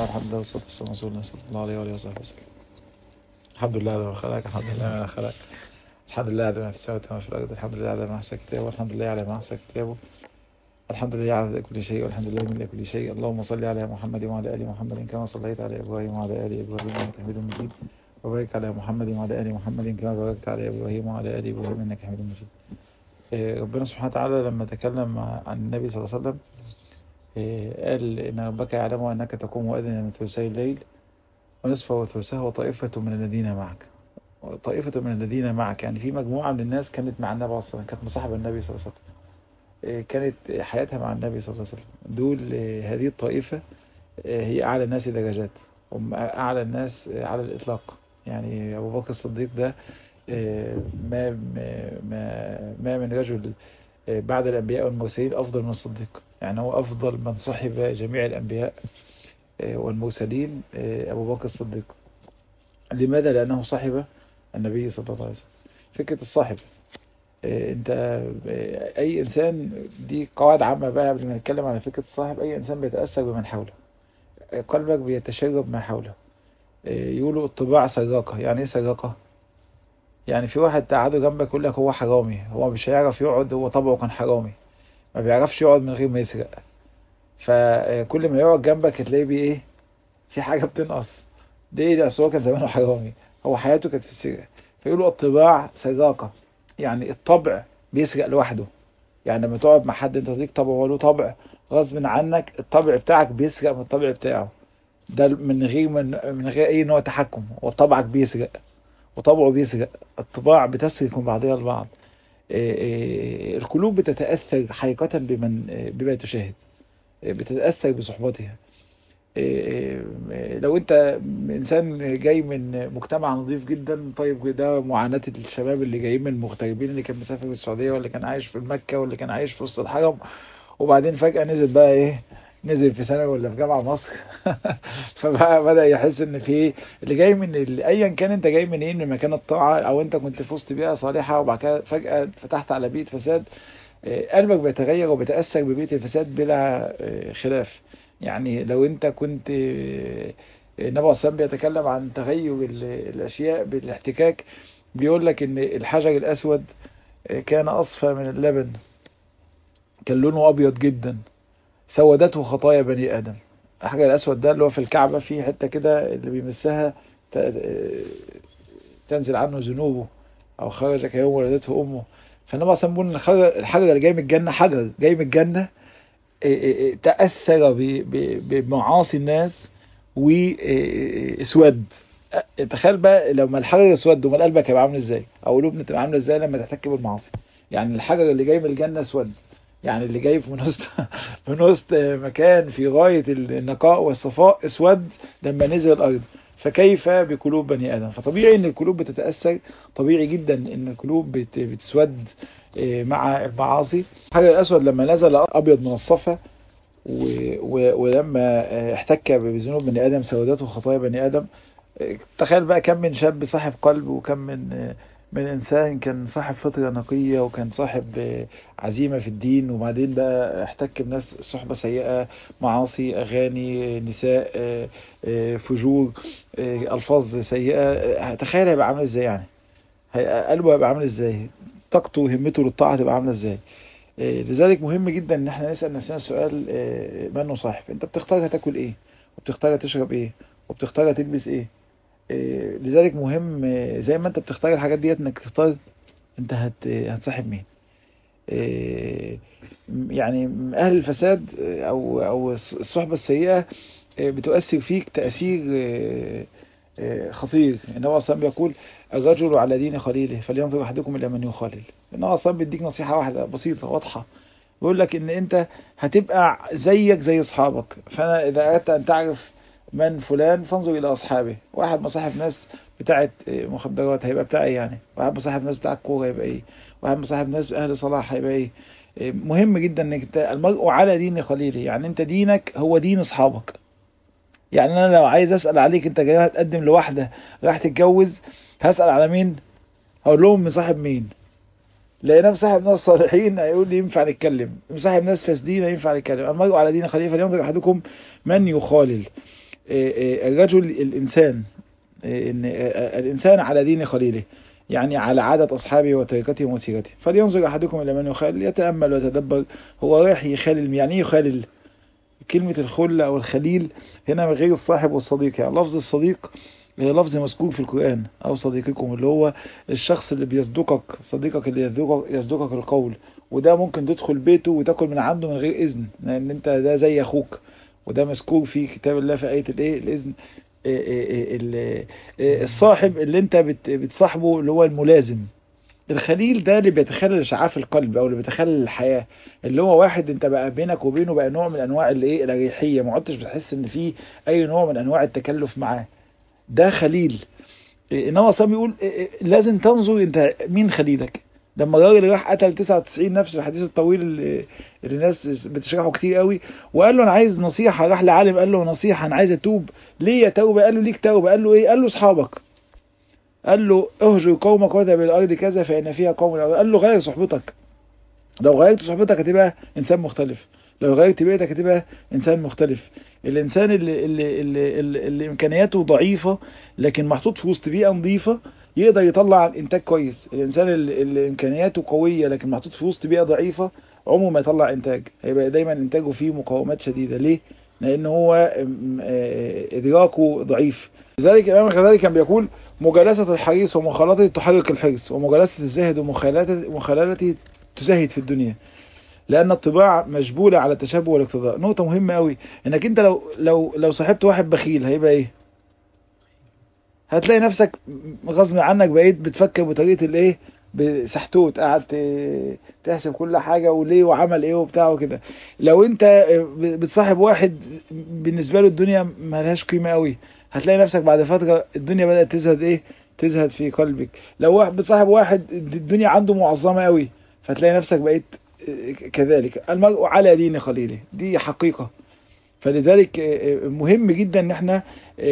الله الحمد لله والصلاة والسلام على رسول الله صلى الله عليه وآله وصحبه وسلم الحمد لله على ما خلق الحمد لله على ما خلق الحمد لله على ما في السماوات وما في الأرض الحمد لله على ما أحسن كتابه والحمد لله على ما أحسن كتابه الحمد لله على كل شيء والحمد لله من كل شيء اللهم صل على محمد وعلى آل محمد كما صليت على إبراهيم وعلى آل إبراهيم إنك حميد مجيد وبارك على محمد وعلى آل محمد كما باركت على إبراهيم وعلى آل إبراهيم إنك حميد مجيد آه، ربنا سبحانه وتعالى لما تكلم عن النبي صلى الله عليه وسلم آه، قال إن ربك يعلم أنك تقوم وأذن من ثلثي الليل ونصفه وثلثه وطائفة من الذين معك طائفة من الذين معك يعني في مجموعة من الناس كانت مع النبي صلى الله عليه وسلم كانت مصاحبة النبي صلى الله عليه وسلم آه، كانت حياتها مع النبي صلى الله عليه وسلم دول آه، هذه الطائفة آه، هي أعلى الناس درجات هم أعلى الناس آه، على الإطلاق يعني أبو بكر الصديق ده آه، ما ما ما من رجل آه، بعد الأنبياء والمرسلين أفضل من الصديق يعني هو أفضل من صحب جميع الأنبياء آه، والمرسلين آه، أبو بكر الصديق لماذا؟ لأنه صاحب النبي صلى الله عليه وسلم فكرة الصاحب آه، انت آه، اي انسان دي قواعد عامة بقى قبل ما نتكلم على فكرة الصاحب اي انسان بيتأثر بمن حوله آه، قلبك بيتشرب ما حوله آه، يقولوا الطباع سراقة يعني ايه سراقة يعني في واحد تقعده جنبك يقول لك هو حرامي هو مش هيعرف يقعد هو طبعه كان حرامي ما بيعرفش يقعد من غير ما يسرق فكل ما يقعد جنبك هتلاقيه بيه ايه في حاجة بتنقص ده ايه ده أصل هو كان زمانه حرامي هو حياته كانت في السرقة فيقولوا الطباع سراقة يعني الطبع بيسرق لوحده يعني لما تقعد مع حد انت ليك طبع وهو له طبع غصب عنك الطبع بتاعك بيسرق من الطبع بتاعه ده من غير من, من غير اي نوع تحكم وطبعك بيسرق وطبعه بيسرق الطباع بتسرق من بعضها البعض إيه إيه القلوب بتتأثر حقيقة بمن بما تشاهد إيه بتتأثر بصحبتها إيه إيه لو انت انسان جاي من مجتمع نظيف جدا طيب ده معاناة الشباب اللي جايين من المغتربين اللي كان مسافر في السعودية ولا كان عايش في مكة ولا كان عايش في وسط الحرم وبعدين فجأة نزل بقى ايه نزل في ثانوي ولا في جامعة مصر فبقى بدأ يحس ان في اللي جاي من ال- ايا كان انت جاي من ايه من مكان الطاعة او انت كنت في وسط بيئة صالحة وبعد كده فجأة فتحت على بيئة فساد آه، قلبك بيتغير وبيتأثر ببيئة الفساد بلا آه، خلاف يعني لو انت كنت آه، النبي عليه الصلاة بيتكلم عن تغير ال- الاشياء بالاحتكاك بيقول لك ان الحجر الاسود آه، كان اصفى من اللبن كان لونه ابيض جدا سودته خطايا بني ادم الحجر الاسود ده اللي هو في الكعبة في حتة كده اللي بيمسها ت- آه، تنزل عنه ذنوبه او خرج كيوم ولدته امه فالنبي عليه الصلاة بيقول ان الحجر الحجر اللي جاي من الجنة حجر جاي من الجنة إيه إيه إيه تأثر ب- ب- بمعاصي الناس واسود تخيل بقى لما الحجر اسود امال قلبك هيبقى عامل ازاي او قلوبنا تبقى عامله ازاي لما تحتك بالمعاصي يعني الحجر اللي جاي من الجنه اسود يعني اللي جاي في وسط في وسط مكان في غايه النقاء والصفاء اسود لما نزل الارض فكيف بقلوب بني ادم فطبيعي ان القلوب بتتاثر طبيعي جدا ان القلوب بت- بتسود إيه، مع المعاصي الحجر الاسود لما نزل ابيض من الصفا و- و- ولما آه، احتك بذنوب بني ادم سودته خطايا بني ادم آه، تخيل بقى كم من شاب صاحب قلب وكم من آه، من انسان كان صاحب فطره نقيه وكان صاحب آه، عزيمه في الدين وبعدين بقى احتك بناس صحبه سيئه معاصي اغاني نساء آه، آه، فجور آه، الفاظ سيئه آه، تخيل هيبقى عامل ازاي يعني هي- قلبه هيبقى عامل ازاي طاقته وهمته للطاعه هتبقى عامله ازاي إيه، لذلك مهم جدا ان احنا نسال نفسنا سؤال إيه، من نصاحب انت بتختار هتاكل ايه وبتختار تشرب ايه وبتختار تلبس ايه إيه، لذلك مهم إيه، زي ما انت بتختار الحاجات ديت انك تختار انت هت هتصاحب مين إيه، يعني اهل الفساد إيه، او او الصحبه السيئه إيه، بتؤثر فيك تاثير إيه، إيه، خطير النبي اصلا بيقول الرجل على دين خليله فلينظر احدكم الى من يخالل النبي اصلا بيديك نصيحه واحده بسيطه واضحه بيقول لك ان انت هتبقى زيك زي اصحابك فانا اذا اردت ان تعرف من فلان فانظر الى اصحابه واحد مصاحب ناس بتاعه مخدرات هيبقى بتاع ايه يعني واحد مصاحب ناس بتاع كوره هيبقى ايه واحد مصاحب ناس اهل صلاح هيبقى ايه إيه، مهم جدا انك انت المرء على دين خليله يعني انت دينك هو دين اصحابك يعني انا لو عايز اسال عليك انت جاي هتقدم لواحده رايح تتجوز هسال على مين هقول لهم مصاحب مين لقينا مصاحب ناس صالحين هيقول لي ينفع نتكلم مصاحب ناس فاسدين ينفع نتكلم المرء على دين خليل فلينظر احدكم من يخالل الرجل الإنسان إن الإنسان على دين خليله يعني على عادة أصحابه وطريقتهم وسيرته فلينظر أحدكم إلى من يخالل يتأمل ويتدبر هو رايح يخالل يعني يخالل كلمة الخل أو الخليل هنا من غير الصاحب والصديق يعني لفظ الصديق لفظ مذكور في القرآن أو صديقكم اللي هو الشخص اللي بيصدقك صديقك اللي يصدقك, يصدقك القول وده ممكن تدخل بيته وتاكل من عنده من غير إذن لأن أنت ده زي أخوك وده مذكور في كتاب الله في آية الإيه الإذن الصاحب اللي أنت بتصاحبه اللي هو الملازم الخليل ده اللي بيتخلل اشعاف القلب او اللي بيتخلل الحياه اللي هو واحد انت بقى بينك وبينه بقى نوع من انواع الايه الاريحيه ما عدتش بتحس ان في اي نوع من انواع التكلف معاه ده خليل انما صلى بيقول لازم تنظر انت مين خليلك لما الراجل راح قتل 99 نفس الحديث الطويل اللي, اللي الناس بتشرحه كتير قوي وقال له انا عايز نصيحه راح لعالم قال له نصيحه انا عايز اتوب ليه يا توبه قال له ليك توبه قال له ايه قال له اصحابك قال له اهجر قومك واذهب الى الارض كذا فان فيها قوم قال له غير صحبتك لو غيرت صحبتك هتبقى انسان مختلف لو غيرت بيئتك هتبقى انسان مختلف الانسان اللي, اللي, اللي, اللي, اللي امكانياته ضعيفه لكن محطوط في وسط بيئه نظيفه يقدر يطلع انتاج كويس الانسان اللي, اللي امكانياته قويه لكن محطوط في وسط بيئه ضعيفه عمره ما يطلع انتاج هيبقى دايما انتاجه فيه مقاومات شديده ليه لان هو ادراكه ضعيف لذلك الامام الغزالي كان بيقول مجالسه الحريص ومخالطته تحرك الحرص ومجالسه الزاهد ومخالطته تزهد في الدنيا لان الطباع مجبوله على التشبه والاقتضاء نقطه مهمه قوي انك انت لو لو لو صاحبت واحد بخيل هيبقى ايه هتلاقي نفسك غصب عنك بقيت بتفكر بطريقه الايه بسحتوت قاعد تحسب كل حاجه وليه وعمل ايه وبتاع وكده لو انت بتصاحب واحد بالنسبه له الدنيا ملهاش قيمه قوي هتلاقي نفسك بعد فتره الدنيا بدات تزهد ايه تزهد في قلبك لو واحد بتصاحب واحد الدنيا عنده معظمه قوي فتلاقي نفسك بقيت كذلك المرء على دين خليله دي حقيقه فلذلك مهم جدا ان احنا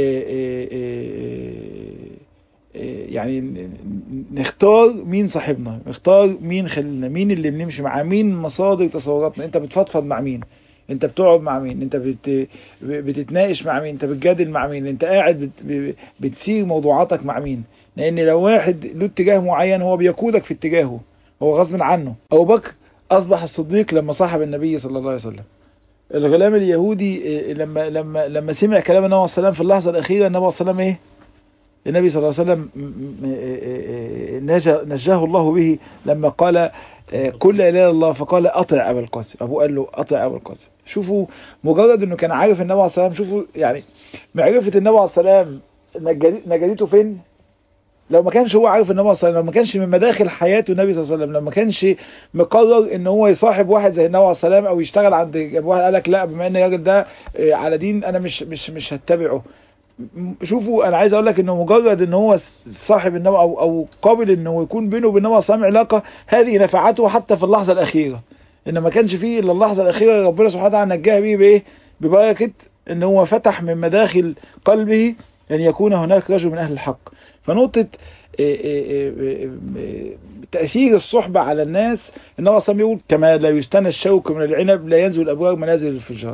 يعني نختار مين صاحبنا نختار مين خلينا مين اللي بنمشي معاه مين مصادر تصوراتنا انت بتفضفض مع مين انت بتقعد مع مين انت بت... بتتناقش مع مين انت بتجادل مع مين انت قاعد بت... بتسير موضوعاتك مع مين لان لو واحد له اتجاه معين هو بيقودك في اتجاهه هو غصب عنه ابو بكر اصبح الصديق لما صاحب النبي صلى الله عليه وسلم الغلام اليهودي لما لما لما سمع كلام النبي صلى الله عليه وسلم في اللحظه الاخيره النبي صلى الله عليه وسلم ايه النبي صلى الله عليه وسلم نجاه الله به لما قال كل لا اله الا الله فقال اطع ابا القاسم ابوه قال له اطع ابا القاسم شوفوا مجرد انه كان عارف النبي عليه الصلاه والسلام شوفوا يعني معرفه النبي عليه السلام نجدته فين لو ما كانش هو عارف النبي صلى الله عليه وسلم لو ما كانش من مداخل حياته النبي صلى الله عليه وسلم لو ما كانش مقرر ان هو يصاحب واحد زي النبي عليه السلام او يشتغل عند واحد قال لك لا بما ان الراجل ده على دين انا مش مش مش هتبعه شوفوا انا عايز اقول لك انه مجرد ان هو صاحب النبي او او قابل انه يكون بينه وبين النبي صلى علاقه هذه نفعته حتى في اللحظه الاخيره ان ما كانش فيه الا اللحظه الاخيره ربنا سبحانه وتعالى نجاه بيه بايه ببركه ان هو فتح من مداخل قلبه ان يكون هناك رجل من اهل الحق فنقطه تأثير الصحبة على الناس النبي صلى الله عليه وسلم كما لا يستنى الشوك من العنب لا ينزل الأبواب منازل الفجار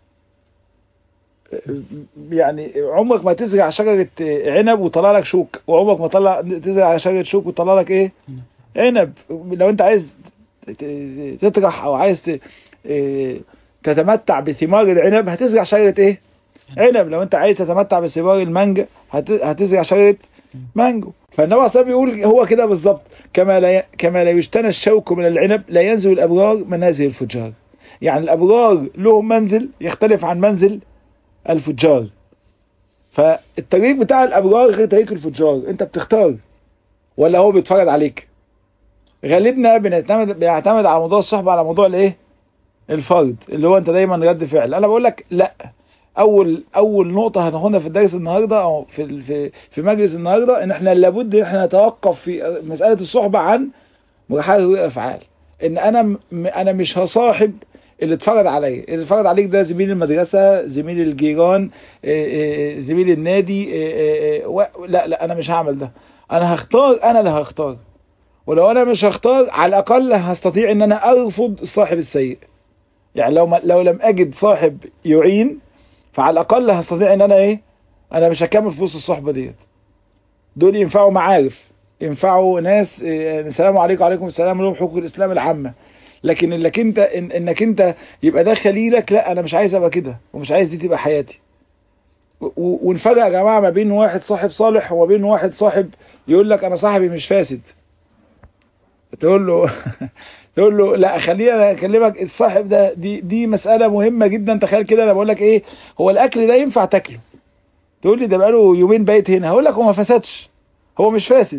يعني عمرك ما تزرع شجرة عنب وطلع لك شوك وعمرك ما طلع تزرع شجرة شوك وطلع لك ايه عنب لو انت عايز تطرح او عايز تتمتع بثمار العنب هتزرع شجرة ايه عنب لو انت عايز تتمتع بثمار المانجا هتزرع شجرة مانجو فالنبي صلى الله عليه وسلم بيقول هو كده بالظبط كما لا كما لا يجتنى الشوك من العنب لا ينزل الابرار منازل الفجار يعني الابرار لهم منزل يختلف عن منزل الفجار فالطريق بتاع الابرار غير طريق الفجار انت بتختار ولا هو بيتفرج عليك غالبنا بنعتمد بيعتمد على موضوع الصحبه على موضوع الايه الفرد اللي هو انت دايما رد فعل انا بقول لك لا اول اول نقطه هناخدها في الدرس النهارده او في في في مجلس النهارده ان احنا لابد ان احنا نتوقف في مساله الصحبه عن مجاحده الافعال ان انا انا مش هصاحب اللي اتفرض عليا اللي اتفرض عليك ده زميل المدرسه زميل الجيران زميل النادي لا لا انا مش هعمل ده انا هختار انا اللي هختار ولو انا مش هختار على الاقل هستطيع ان انا ارفض الصاحب السيء يعني لو ما لو لم اجد صاحب يعين فعلى الاقل هستطيع ان انا ايه انا مش هكمل في وسط الصحبه ديت دول ينفعوا معارف ينفعوا ناس إيه، السلام عليكم وعليكم السلام لهم حقوق الاسلام العامه لكن انك انت إن انك انت يبقى ده خليلك لا انا مش عايز ابقى كده ومش عايز دي تبقى حياتي و- و- ونفرق يا جماعه ما بين واحد صاحب صالح وما بين واحد صاحب يقول لك انا صاحبي مش فاسد تقول له تقول له لا خلينا اكلمك الصاحب ده دي دي مساله مهمه جدا تخيل كده انا بقول لك ايه هو الاكل ده ينفع تاكله تقول لي ده بقاله يومين بايت هنا هقول لك هو ما فسدش هو مش فاسد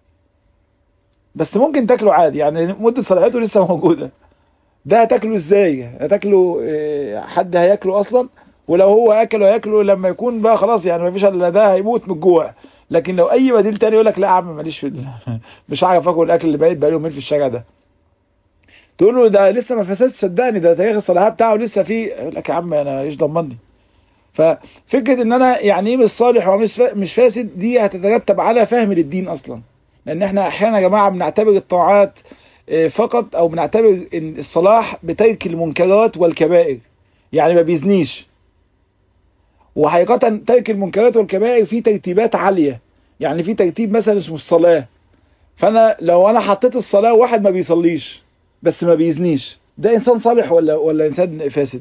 بس ممكن تاكله عادي يعني مده صلاحيته لسه موجوده ده هتاكله ازاي هتاكله إيه، حد هياكله اصلا ولو هو اكله هياكله لما يكون بقى خلاص يعني ما فيش الا ده هيموت من الجوع لكن لو اي بديل تاني يقول لك لا يا عم ماليش في ال- مش عارف اكل الاكل اللي بايت بقاله يومين في الشارع ده تقول له ده لسه ما فسدش صدقني ده تاريخ الصلاحيه بتاعه لسه فيه يقول لك يا عم انا ايش ضمني ففكره ان انا يعني ايه مش صالح ومش فا- مش فاسد دي هتترتب على فهم للدين اصلا لان احنا احيانا يا جماعه بنعتبر الطاعات آه، فقط او بنعتبر ان الصلاح بترك المنكرات والكبائر يعني ما بيزنيش وحقيقة ترك المنكرات والكبائر فيه ترتيبات عالية يعني في ترتيب مثلا اسمه الصلاة فانا لو انا حطيت الصلاة واحد ما بيصليش بس ما بيزنيش ده انسان صالح ولا ولا انسان فاسد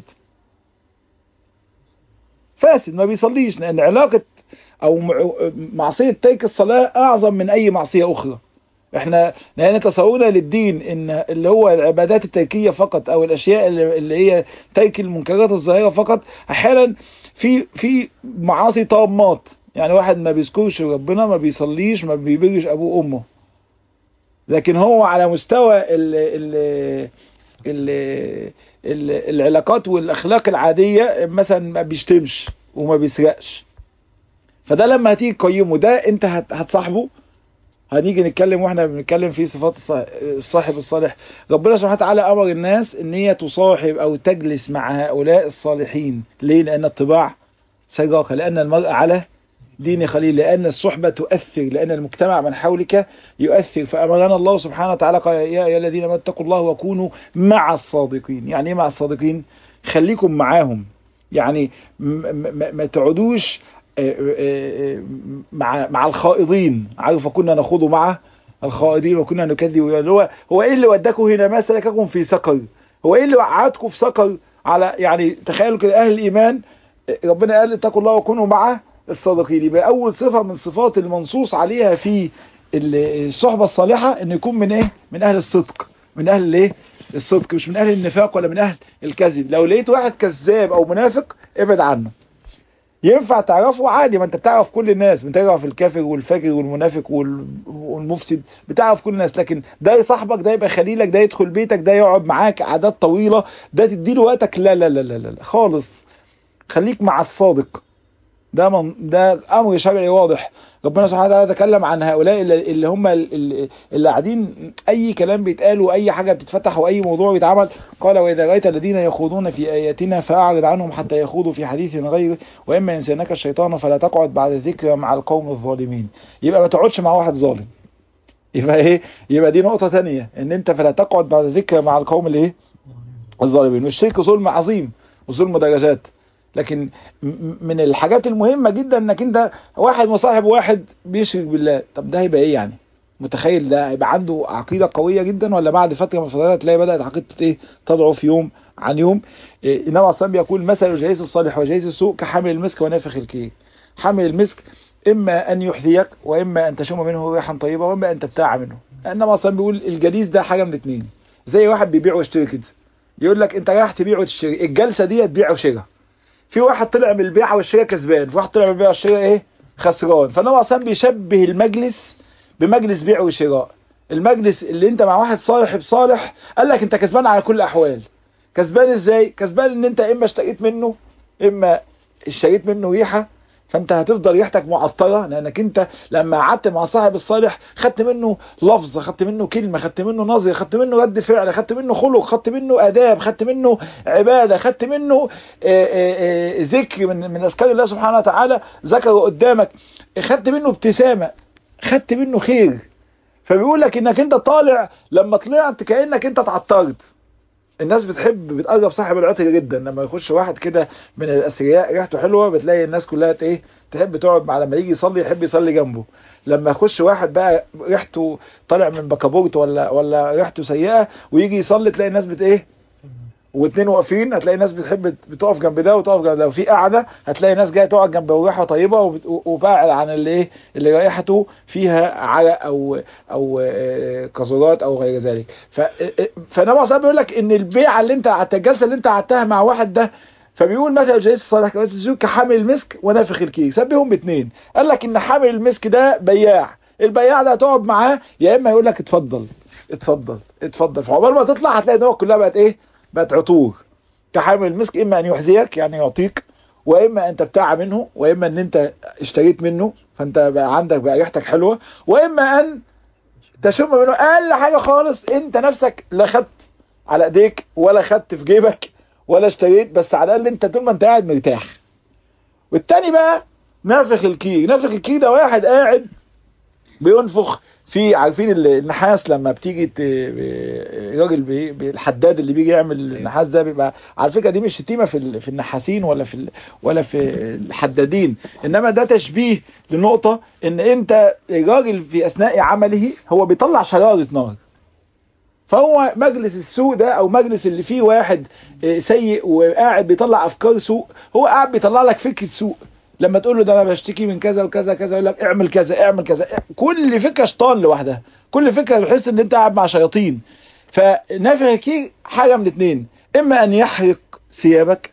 فاسد ما بيصليش لان علاقة او مع- معصية ترك الصلاة اعظم من اي معصية اخرى احنا لان تصورنا للدين ان اللي هو العبادات التركية فقط او الاشياء اللي اللي هي ترك المنكرات الظاهرة فقط احيانا في في معاصي طامات يعني واحد ما بيذكرش ربنا ما بيصليش ما بيبرش ابوه وامه لكن هو على مستوى ال ال ال ال العلاقات والاخلاق العاديه مثلا ما بيشتمش وما بيسرقش فده لما هتيجي تقيمه ده انت هت- هتصاحبه هنيجي نتكلم واحنا بنتكلم في صفات الص- الصاحب الصالح ربنا سبحانه وتعالى امر الناس ان هي تصاحب او تجلس مع هؤلاء الصالحين ليه لان الطباع سجاقه لان المرء على دين خليل لان الصحبه تؤثر لان المجتمع من حولك يؤثر فامرنا الله سبحانه وتعالى قال يا ايها الذين امنوا اتقوا الله وكونوا مع الصادقين يعني ايه مع الصادقين خليكم معاهم يعني م- م- ما تقعدوش آه، آه، آه، مع مع الخائضين عارف كنا نخوض مع الخائضين وكنا نكذب يعني هو هو ايه اللي وداكم هنا ما سلككم في سقر هو ايه اللي وقعدكم في سقر على يعني تخيلوا كده اهل الايمان آه، ربنا قال اتقوا الله وكونوا مع الصادقين يبقى اول صفه من صفات المنصوص عليها في ال- الصحبه الصالحه ان يكون من ايه من اهل الصدق من اهل الايه الصدق مش من اهل النفاق ولا من اهل الكذب لو لقيت واحد كذاب او منافق ابعد عنه ينفع تعرفه عادي ما انت بتعرف كل الناس بتعرف الكافر والفاجر والمنافق وال- والمفسد بتعرف كل الناس لكن ده صاحبك ده يبقى خليلك ده يدخل بيتك ده يقعد معاك عادات طويلة ده تديله وقتك لا لا لا لا لا لا، خالص خليك مع الصادق ده من ده امر شرعي واضح ربنا سبحانه وتعالى تكلم عن هؤلاء اللي اللي هم اللي, اللي قاعدين اي كلام بيتقال واي حاجه بتتفتح واي موضوع بيتعمل قال واذا رايت الذين يخوضون في اياتنا فاعرض عنهم حتى يخوضوا في حديث غيره واما ينسينك الشيطان فلا تقعد بعد ذكر مع القوم الظالمين يبقى ما تقعدش مع واحد ظالم يبقى ايه يبقى دي نقطه ثانيه ان انت فلا تقعد بعد ذكر مع القوم الايه الظالمين والشرك ظلم عظيم وظلم درجات لكن م- من الحاجات المهمة جدا انك انت واحد مصاحب واحد بيشرك بالله طب ده هيبقى ايه يعني متخيل ده هيبقى عنده عقيدة قوية جدا ولا بعد فترة من الفترات تلاقي بدأت عقيدته ايه تضعف يوم عن يوم إيه النبي عليه الصلاة بيقول مثل الجليس الصالح وجليس السوء كحامل المسك ونافخ الكير حامل المسك اما ان يحذيك واما ان تشم منه ريحا طيبة واما ان تبتاع منه النبي عليه الصلاة بيقول الجليس ده حاجة من اتنين زي واحد بيبيع ويشتري كده يقول لك انت رايح تبيع وتشتري الجلسة دي تبيع وشراء في واحد طلع من البيعة والشراء كسبان في واحد طلع من البيعة والشراء ايه خسران فالنبي اصلا بيشبه المجلس بمجلس بيع وشراء المجلس اللي انت مع واحد صالح بصالح قال لك انت كسبان على كل الاحوال كسبان ازاي كسبان ان انت اما اشتريت منه اما اشتريت منه ريحه فانت هتفضل ريحتك معطره لانك انت لما قعدت مع صاحب الصالح خدت منه لفظه خدت منه كلمه خدت منه نظره خدت منه رد فعل خدت منه خلق خدت منه اداب خدت منه عباده خدت منه آه، آه، آه، ذكر من من اذكار الله سبحانه وتعالى ذكره قدامك خدت منه ابتسامه خدت منه خير فبيقول لك انك انت طالع لما طلعت كانك انت اتعطرت الناس بتحب بتقرب صاحب العطر جدا لما يخش واحد كده من الاثرياء ريحته حلوه بتلاقي الناس كلها ايه تحب تقعد مع لما يجي يصلي يحب يصلي جنبه لما يخش واحد بقى ريحته طالع من بكابورت ولا ولا ريحته سيئه ويجي يصلي تلاقي الناس بت ايه واتنين واقفين هتلاقي ناس بتحب بتقف جنب ده وتقف جنب ده وفي قاعده هتلاقي ناس جايه تقعد جنب ريحه طيبه وبت- وبعد عن اللي ايه اللي ريحته فيها عرق او او آه، قذورات او غير ذلك ف فنبي صلى بيقول لك ان البيعه اللي انت قعدت الجلسه اللي انت قعدتها مع واحد ده فبيقول مثلا جليس الصالح كجليس الزوج كحامل المسك ونافخ الكيك سبهم باثنين قال لك ان حامل المسك ده بياع البياع ده هتقعد معاه يا اما يقول لك اتفضل اتفضل اتفضل فعقبال ما تطلع هتلاقي دماغك كلها بقت ايه بقت عطور كحامل المسك اما ان يحذيك يعني يعطيك واما ان تبتاع منه واما ان انت اشتريت منه فانت بقى عندك بقى ريحتك حلوه واما ان تشم منه اقل حاجه خالص انت نفسك لا خدت على ايديك ولا خدت في جيبك ولا اشتريت بس على الاقل انت طول ما انت قاعد مرتاح والتاني بقى نافخ الكير نافخ الكير ده واحد قاعد بينفخ في عارفين ال- النحاس لما بتيجي ت- الراجل بي- بي- الحداد اللي بيجي يعمل النحاس ده بيبقى على فكره دي مش شتيمه في ال- في النحاسين ولا في ال- ولا في الحدادين انما ده تشبيه لنقطه ان انت الراجل في اثناء عمله هو بيطلع شراره نار فهو مجلس السوء ده او مجلس اللي فيه واحد آه، سيء وقاعد بيطلع افكار سوء هو قاعد بيطلع لك فكره سوء لما تقول له ده انا بشتكي من كذا وكذا كذا يقول لك اعمل كذا اعمل كذا كل فكره شيطان لوحدها كل فكره بتحس ان انت قاعد مع شياطين فنافخ الكير حاجه من اتنين اما ان يحرق ثيابك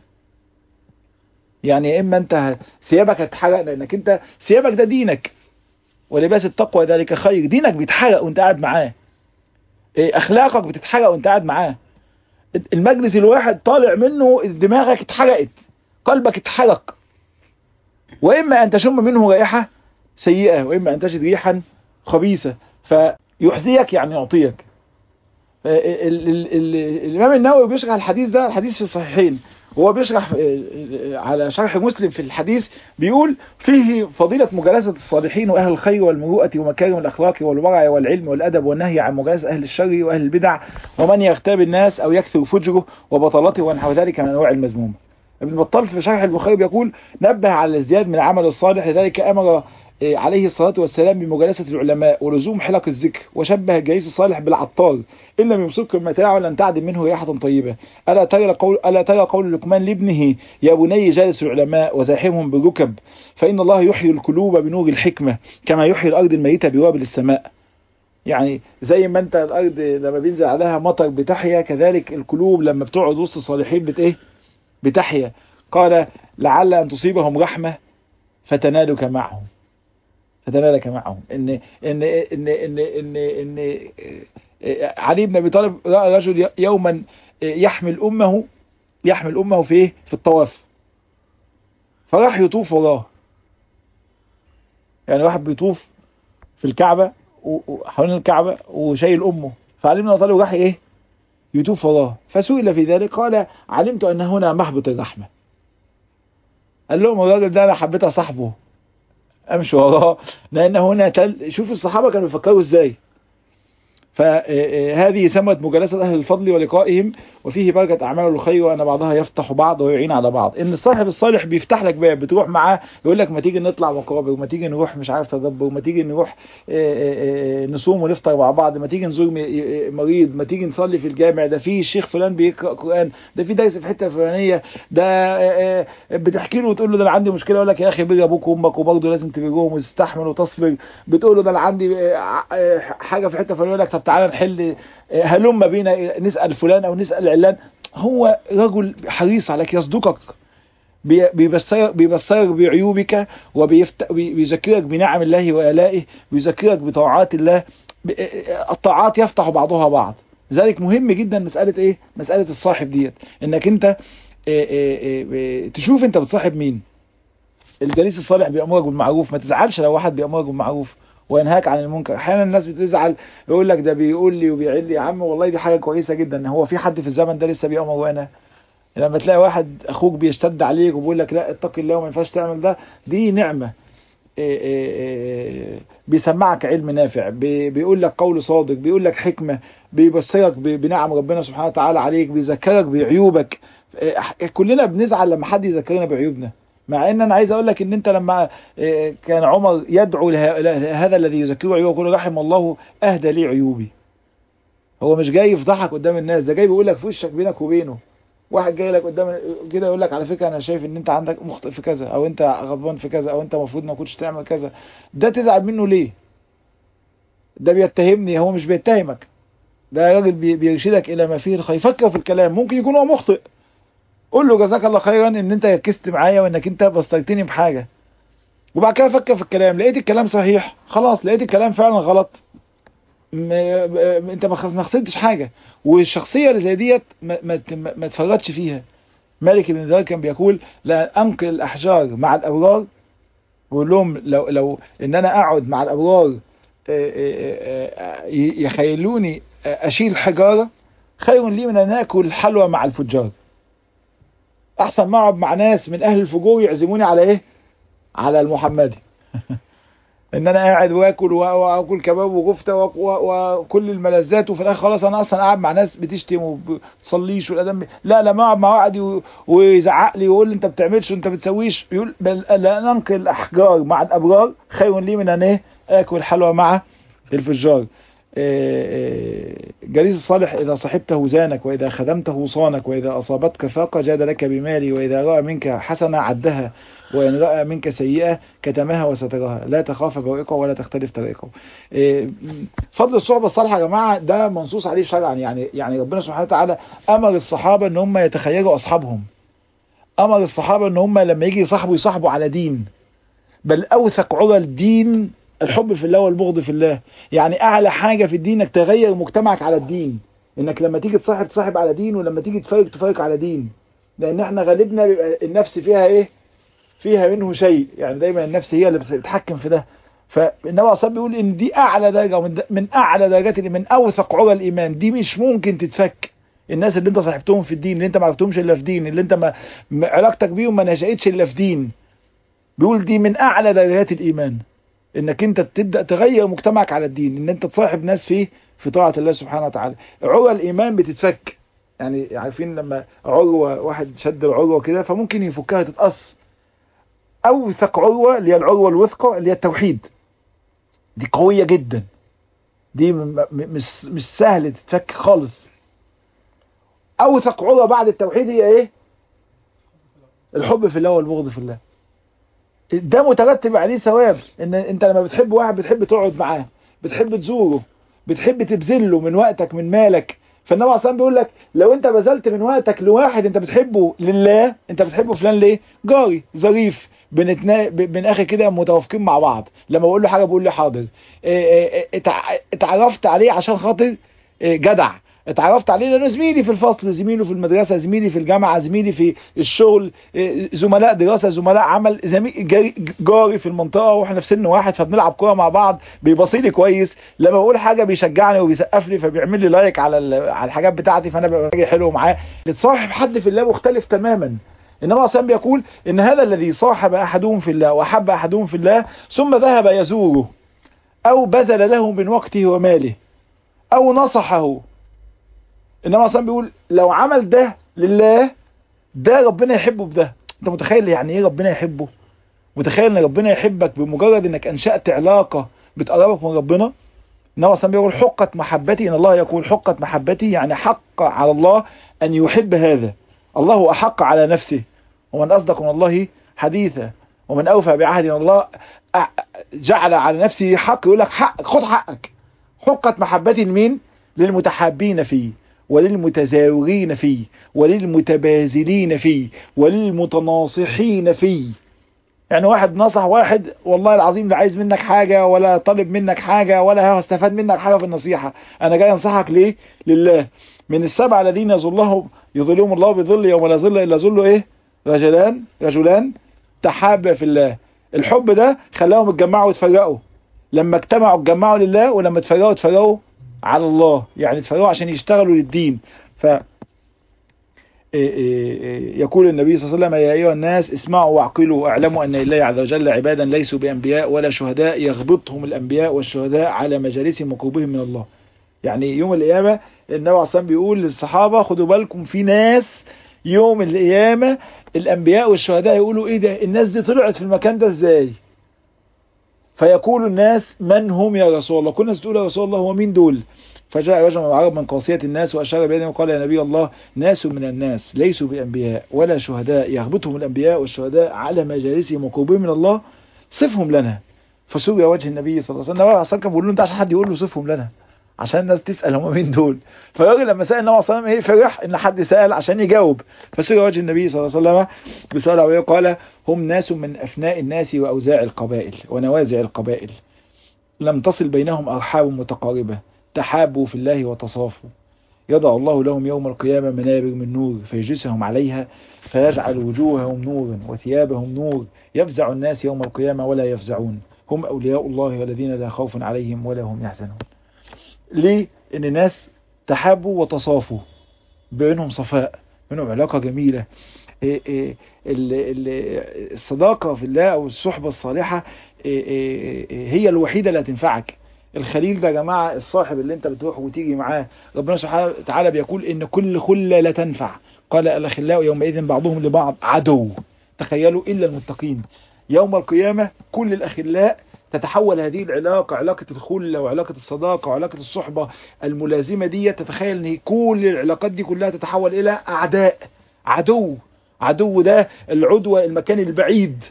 يعني اما انت ثيابك هتتحرق لانك انت ثيابك ده دينك ولباس التقوى ذلك خير دينك بيتحرق وانت قاعد معاه إيه، اخلاقك بتتحرق وانت قاعد معاه المجلس الواحد طالع منه دماغك اتحرقت قلبك اتحرق واما ان تشم منه رائحه سيئه واما ان تجد ريحا خبيثه فيحذيك يعني يعطيك ال- ال- ال- الامام النووي بيشرح الحديث ده الحديث في الصحيحين هو بيشرح آه، آه، على شرح مسلم في الحديث بيقول فيه فضيلة مجالسة الصالحين وأهل الخير والمروءة ومكارم الأخلاق والورع والعلم والأدب والنهي عن مجالسة أهل الشر وأهل البدع ومن يغتاب الناس أو يكثر فجره وبطلته ونحو ذلك من أنواع المذمومة ابن بطال في شرح البخاري بيقول نبه على الازدياد من العمل الصالح لذلك أمر آه، عليه الصلاة والسلام بمجالسة العلماء ولزوم حلق الذكر وشبه الجليس الصالح بالعطار إن لم يمسك المتاع ولن تعدم منه ريحة طيبة ألا ترى قول ألا ترى قول لقمان لابنه يا بني جالس العلماء وزاحمهم بالركب فإن الله يحيي القلوب بنور الحكمة كما يحيي الأرض الميتة بوابل السماء يعني زي ما انت الارض لما بينزل عليها مطر بتحيا كذلك القلوب لما بتقعد وسط الصالحين بت ايه بتحيا قال لعل ان تصيبهم رحمه فتنالك معهم فتنالك معهم ان ان ان ان ان, إن علي بن ابي طالب راى رجل يوما يحمل امه يحمل امه في ايه في الطواف فراح يطوف وراه يعني واحد بيطوف في الكعبه وحوالين الكعبه وشايل امه فعلي بن ابي طالب راح ايه يطوف وراه فسئل في ذلك قال علمت ان هنا محبط الرحمه قال لهم الراجل ده انا حبيت اصاحبه امشي وراه لان هنا تل... شوف الصحابه كانوا بيفكروا ازاي فهذه ثمرة مجالسة أهل الفضل ولقائهم وفيه بركة أعمال الخير وأن بعضها يفتح بعض ويعين على بعض إن الصاحب الصالح بيفتح لك باب بتروح معاه يقول لك ما تيجي نطلع مقابر وما تيجي نروح مش عارف تدبر وما تيجي نروح نصوم ونفطر مع بعض ما تيجي نزور مريض ما تيجي نصلي في الجامع ده في الشيخ فلان بيقرأ قرآن ده في درس في حتة فلانية ده بتحكي له وتقول له ده أنا عندي مشكلة يقول لك يا أخي بر أبوك وأمك وبرضه لازم تبرهم وتستحمل وتصبر بتقول له ده أنا عندي حاجة في حتة فلانية يقول لك طب تعالى نحل هلم بينا نسأل فلان او نسأل علان هو رجل حريص عليك يصدقك بيبصرك بيبصرك بعيوبك وبيذكرك بنعم الله وآلائه بيذكرك بطاعات الله الطاعات يفتح بعضها بعض لذلك مهم جدا مسألة ايه مسألة الصاحب ديت انك انت تشوف انت بتصاحب مين الجليس الصالح بيأمرك بالمعروف ما تزعلش لو واحد بيأمرك بالمعروف وينهاك عن المنكر احيانا الناس بتزعل يقول لك ده بيقول لي وبيعل لي يا عم والله دي حاجه كويسه جدا هو في حد في الزمن ده لسه بيأمر وانا لما تلاقي واحد اخوك بيشتد عليك وبيقول لك لا اتق الله وما ينفعش تعمل ده دي نعمه بيسمعك علم نافع بيقول لك قول صادق بيقول لك حكمة بيبصرك بنعم ربنا سبحانه وتعالى عليك بيذكرك بعيوبك كلنا بنزعل لما حد يذكرنا بعيوبنا مع ان انا عايز اقول لك ان انت لما كان عمر يدعو لهذا الذي يذكره عيوبه يقول رحم الله اهدى لي عيوبي هو مش جاي يفضحك قدام الناس ده جاي بيقول لك في وشك بينك وبينه واحد جاي لك قدام كده يقول لك على فكره انا شايف ان انت عندك مخطئ في كذا او انت غضبان في كذا او انت المفروض ما كنتش تعمل كذا ده تزعل منه ليه ده بيتهمني هو مش بيتهمك ده راجل بيرشدك الى ما فيه الخير فكر في الكلام ممكن يكون هو مخطئ قول له جزاك الله خيرا ان انت ركزت معايا وانك انت بصرتني بحاجه وبعد كده فكر في الكلام لقيت الكلام صحيح خلاص لقيت الكلام فعلا غلط م... انت ما خسرتش حاجه والشخصيه اللي زي ديت ما, ما... ما تفرطش فيها مالك بن ذر كان بيقول لا انقل الاحجار مع الابرار بقول لهم لو لو ان انا اقعد مع الابرار يخيلوني اشيل حجاره خير لي من ان اكل حلوى مع الفجار احسن ما اقعد مع ناس من اهل الفجور يعزموني على ايه على المحمدي ان انا قاعد واكل واكل كباب وكفته وكل الملذات وفي الاخر خلاص انا اصلا قاعد مع ناس بتشتم وبتصليش والادم لا لما اقعد مع واحد ويزعق لي ويقول لي انت بتعملش وانت بتسويش يقول بل لا ننقل الاحجار مع الابرار خير لي من ان ايه اكل حلوى مع الفجار جليس الصالح إذا صحبته زانك وإذا خدمته صانك وإذا أصابتك فاقة جاد لك بمالي وإذا رأى منك حسنة عدها وإن رأى منك سيئة كتمها وسترها لا تخاف بوئقه ولا تختلف طريقه فضل الصحبة الصالحة يا جماعة ده منصوص عليه شرعا يعني يعني ربنا سبحانه وتعالى أمر الصحابة إن هم يتخيروا أصحابهم أمر الصحابة إن هم لما يجي يصاحبوا يصاحبوا على دين بل أوثق عرى الدين الحب في الله والبغض في الله يعني اعلى حاجة في الدين انك تغير مجتمعك على الدين انك لما تيجي تصاحب تصاحب على دين ولما تيجي تفارق تفارق على دين لان احنا غالبنا بيبقى النفس فيها ايه فيها منه شيء يعني دايما النفس هي اللي بتتحكم في ده فالنبي اصلا بيقول ان دي اعلى درجه من, من اعلى درجات من اوثق عرى الايمان دي مش ممكن تتفك الناس اللي انت صاحبتهم في الدين اللي انت ما عرفتهمش الا في دين اللي انت ما علاقتك بيهم ما نشأتش الا في دين بيقول دي من اعلى درجات الايمان انك انت تبدا تغير مجتمعك على الدين ان انت تصاحب ناس فيه في طاعه الله سبحانه وتعالى عروه الايمان بتتفك يعني عارفين لما عروه واحد شد العروه كده فممكن يفكها تتقص اوثق عروه اللي هي العروه الوثقه اللي هي التوحيد دي قويه جدا دي مش مش سهل تتفك خالص اوثق عروه بعد التوحيد هي ايه الحب في الله والبغض في الله ده مترتب عليه ثواب ان انت لما بتحب واحد بتحب تقعد معاه بتحب تزوره بتحب تبذله من وقتك من مالك فالنبي اصلا بيقول لك لو انت بذلت من وقتك لواحد انت بتحبه لله انت بتحبه فلان ليه جاري ظريف بنتنا... بن اخي كده متوافقين مع بعض لما بقول له حاجه بقول له حاضر اتعرفت عليه عشان خاطر جدع اتعرفت عليه لانه زميلي في الفصل زميله في المدرسه زميلي في الجامعه زميلي في الشغل زملاء دراسه زملاء عمل زميل جاري في المنطقه واحنا في سن واحد فبنلعب كوره مع بعض بيبصيلي كويس لما بقول حاجه بيشجعني وبيسقف لي فبيعمل لي لايك على على الحاجات بتاعتي فانا ببقى حلو معاه تصاحب حد في الله مختلف تماما انما اصلا بيقول ان هذا الذي صاحب احدهم في الله واحب احدهم في الله ثم ذهب يزوره او بذل له من وقته وماله او نصحه انما اصلا بيقول لو عمل ده لله ده ربنا يحبه بده انت متخيل يعني ايه ربنا يحبه متخيل ان ربنا يحبك بمجرد انك انشأت علاقة بتقربك من ربنا انما اصلا بيقول حقة محبتي ان الله يقول حقة محبتي يعني حق على الله ان يحب هذا الله احق على نفسه ومن اصدق من الله حديثا ومن اوفى بعهد الله جعل على نفسه حق يقول لك حق خد حقك حقة محبتي لمين للمتحابين فيه وللمتزاورين فيه وللمتبازلين فيه وللمتناصحين فيه يعني واحد نصح واحد والله العظيم لا عايز منك حاجة ولا طالب منك حاجة ولا هستفاد منك حاجة في النصيحة انا جاي انصحك ليه لله من السبع الذين يظلهم يظلهم الله بظل يوم لا ظل الا ظله ايه رجلان رجلان تحابا في الله الحب ده خلاهم اتجمعوا واتفرقوا لما اجتمعوا اتجمعوا لله ولما اتفرقوا اتفرقوا على الله يعني اتفرقوا عشان يشتغلوا للدين ف يقول النبي صلى الله عليه وسلم يا أيها الناس اسمعوا واعقلوا واعلموا أن لله عز وجل عبادا ليسوا بأنبياء ولا شهداء يغبطهم الأنبياء والشهداء على مجالسهم وقربهم من الله يعني يوم القيامة النبي عليه الصلاة بيقول للصحابة خدوا بالكم في ناس يوم القيامة الأنبياء والشهداء يقولوا إيه ده الناس دي طلعت في المكان ده إزاي فيقول الناس من هم يا رسول الله كل الناس تقول يا رسول الله هو مين دول فجاء رجل من العرب من قاسية الناس وأشار بيده وقال يا نبي الله ناس من الناس ليسوا بأنبياء ولا شهداء يغبطهم الأنبياء والشهداء على مجالسهم وقربهم من الله صفهم لنا فسوي وجه النبي صلى الله عليه وسلم النبي صلى بيقول له انت عشان حد يقول له صفهم لنا عشان الناس تسأل هم مين دول فالراجل لما سأل النبي صلى الله عليه وسلم ايه فرح ان حد سأل عشان يجاوب فسوي وجه النبي صلى الله عليه وسلم بسؤال عوية قال هم ناس من أفناء الناس وأوزاع القبائل ونوازع القبائل لم تصل بينهم أرحام متقاربة تحابوا في الله وتصافوا يضع الله لهم يوم القيامة منابر من نور فيجلسهم عليها فيجعل وجوههم نورا وثيابهم نور يفزع الناس يوم القيامة ولا يفزعون هم أولياء الله والذين لا خوف عليهم ولا هم يحزنون ليه؟ إن الناس تحابوا وتصافوا بينهم صفاء بينهم علاقة جميلة إيه إيه الصداقة في الله أو الصحبة الصالحة إيه هي الوحيدة اللي هتنفعك الخليل ده يا جماعة الصاحب اللي انت بتروح وتيجي معاه ربنا سبحانه وتعالى بيقول ان كل خلة لا تنفع قال الاخلاء يومئذ بعضهم لبعض عدو تخيلوا الا المتقين يوم القيامة كل الاخلاء تتحول هذه العلاقة علاقة الخلة وعلاقة الصداقة وعلاقة الصحبة الملازمة دي تتخيل ان كل العلاقات دي كلها تتحول الى اعداء عدو عدو ده العدوى المكان البعيد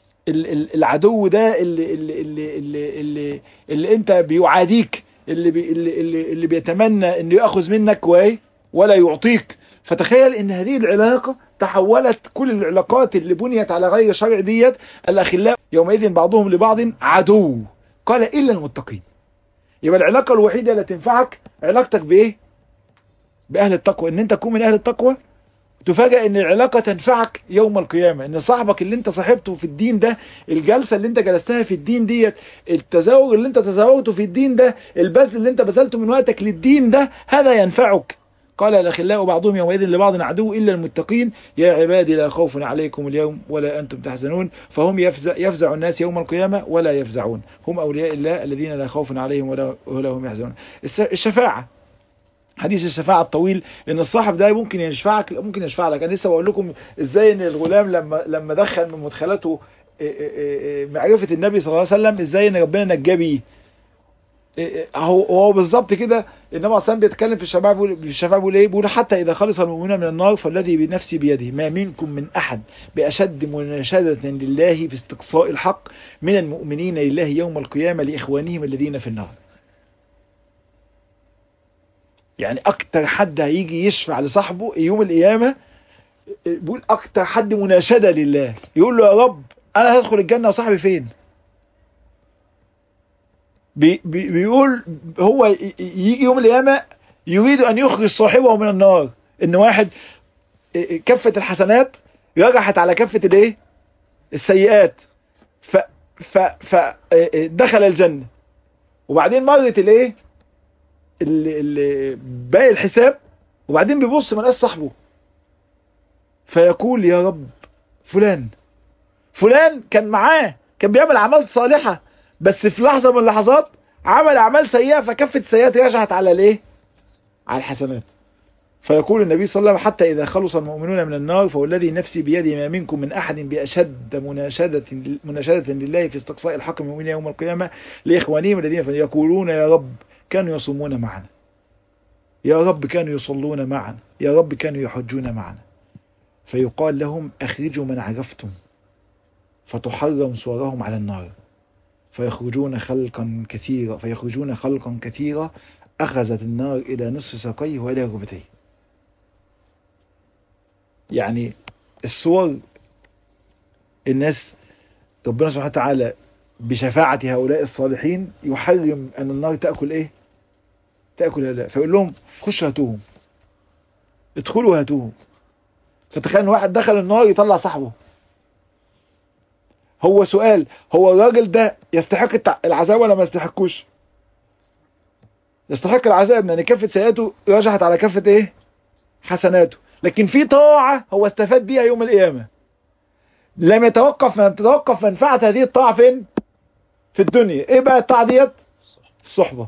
العدو ده اللي اللي اللي اللي, اللي, اللي انت بيعاديك اللي بي اللي, اللي, اللي بيتمنى انه ياخذ منك وايه ولا يعطيك فتخيل ان هذه العلاقه تحولت كل العلاقات اللي بنيت على غير شرع ديت الاخلاء يومئذ بعضهم لبعض عدو قال الا المتقين يبقى العلاقه الوحيده اللي تنفعك علاقتك بايه باهل التقوى ان انت تكون من اهل التقوى تفاجأ ان العلاقة تنفعك يوم القيامة ان صاحبك اللي انت صاحبته في الدين ده الجلسة اللي انت جلستها في الدين ديت التزاوج اللي انت تزاوجته في الدين ده البذل اللي انت بذلته من وقتك للدين ده هذا ينفعك قال الأخلاء بعضهم يومئذ لبعض عدو إلا المتقين يا عبادي لا خوف عليكم اليوم ولا أنتم تحزنون فهم يفزع, يفزع الناس يوم القيامة ولا يفزعون هم أولياء الله الذين لا خوف عليهم ولا, ولا هم يحزنون الشفاعة حديث الشفاعة الطويل ان الصاحب ده ممكن يشفعك ممكن يشفع لك انا لسه بقول لكم ازاي ان الغلام لما لما دخل من مدخلاته معرفة النبي صلى الله عليه وسلم ازاي ان ربنا نجاه بيه هو هو بالظبط كده النبي صلى بيتكلم في الشفاعة بيقول في الشفاعة بيقول ايه بيقول حتى اذا خلص المؤمنون من النار فالذي بنفسي بيده ما منكم من احد باشد مناشدة لله في استقصاء الحق من المؤمنين لله يوم القيامة لاخوانهم الذين في النار يعني اكتر حد هيجي يشفع لصاحبه يوم القيامة بيقول اكتر حد مناشدة لله يقول له يا رب انا هدخل الجنة وصاحبي فين بي بي بيقول هو يجي يوم القيامة يريد ان يخرج صاحبه من النار ان واحد كفة الحسنات رجحت على كفة الايه السيئات ف ف فدخل الجنة وبعدين مرت الايه اللي باقي الحساب وبعدين بيبص ما لقاش صاحبه فيقول يا رب فلان فلان كان معاه كان بيعمل اعمال صالحه بس في لحظه من اللحظات عمل اعمال سيئه فكفه السيئات رجعت على الايه على الحسنات فيقول النبي صلى الله عليه وسلم حتى إذا خلص المؤمنون من النار فوالذي نفسي بيده ما منكم من أحد بأشد مناشدة, مناشدة لله في استقصاء الحق من المؤمنين يوم القيامة لإخوانهم الذين يقولون يا رب كانوا يصومون معنا يا رب كانوا يصلون معنا يا رب كانوا يحجون معنا فيقال لهم أخرجوا من عرفتم فتحرم صورهم على النار فيخرجون خلقا كثيرا فيخرجون خلقا كثيرا أخذت النار إلى نصف ساقيه وإلى ركبتيه يعني الصور الناس ربنا سبحانه وتعالى بشفاعة هؤلاء الصالحين يحرم أن النار تأكل إيه تأكل هؤلاء فيقول لهم خشوا هاتوهم ادخلوا هاتوهم فتخيل ان واحد دخل النار يطلع صاحبه هو سؤال هو الراجل ده يستحق العذاب ولا ما يستحقوش يستحق العذاب لان كفة سيئاته رجحت على كفة ايه حسناته لكن في طاعة هو استفاد بيها يوم القيامة لم يتوقف من تتوقف منفعة هذه الطاعة فين في الدنيا ايه بقى الطاعة ديت الصحبة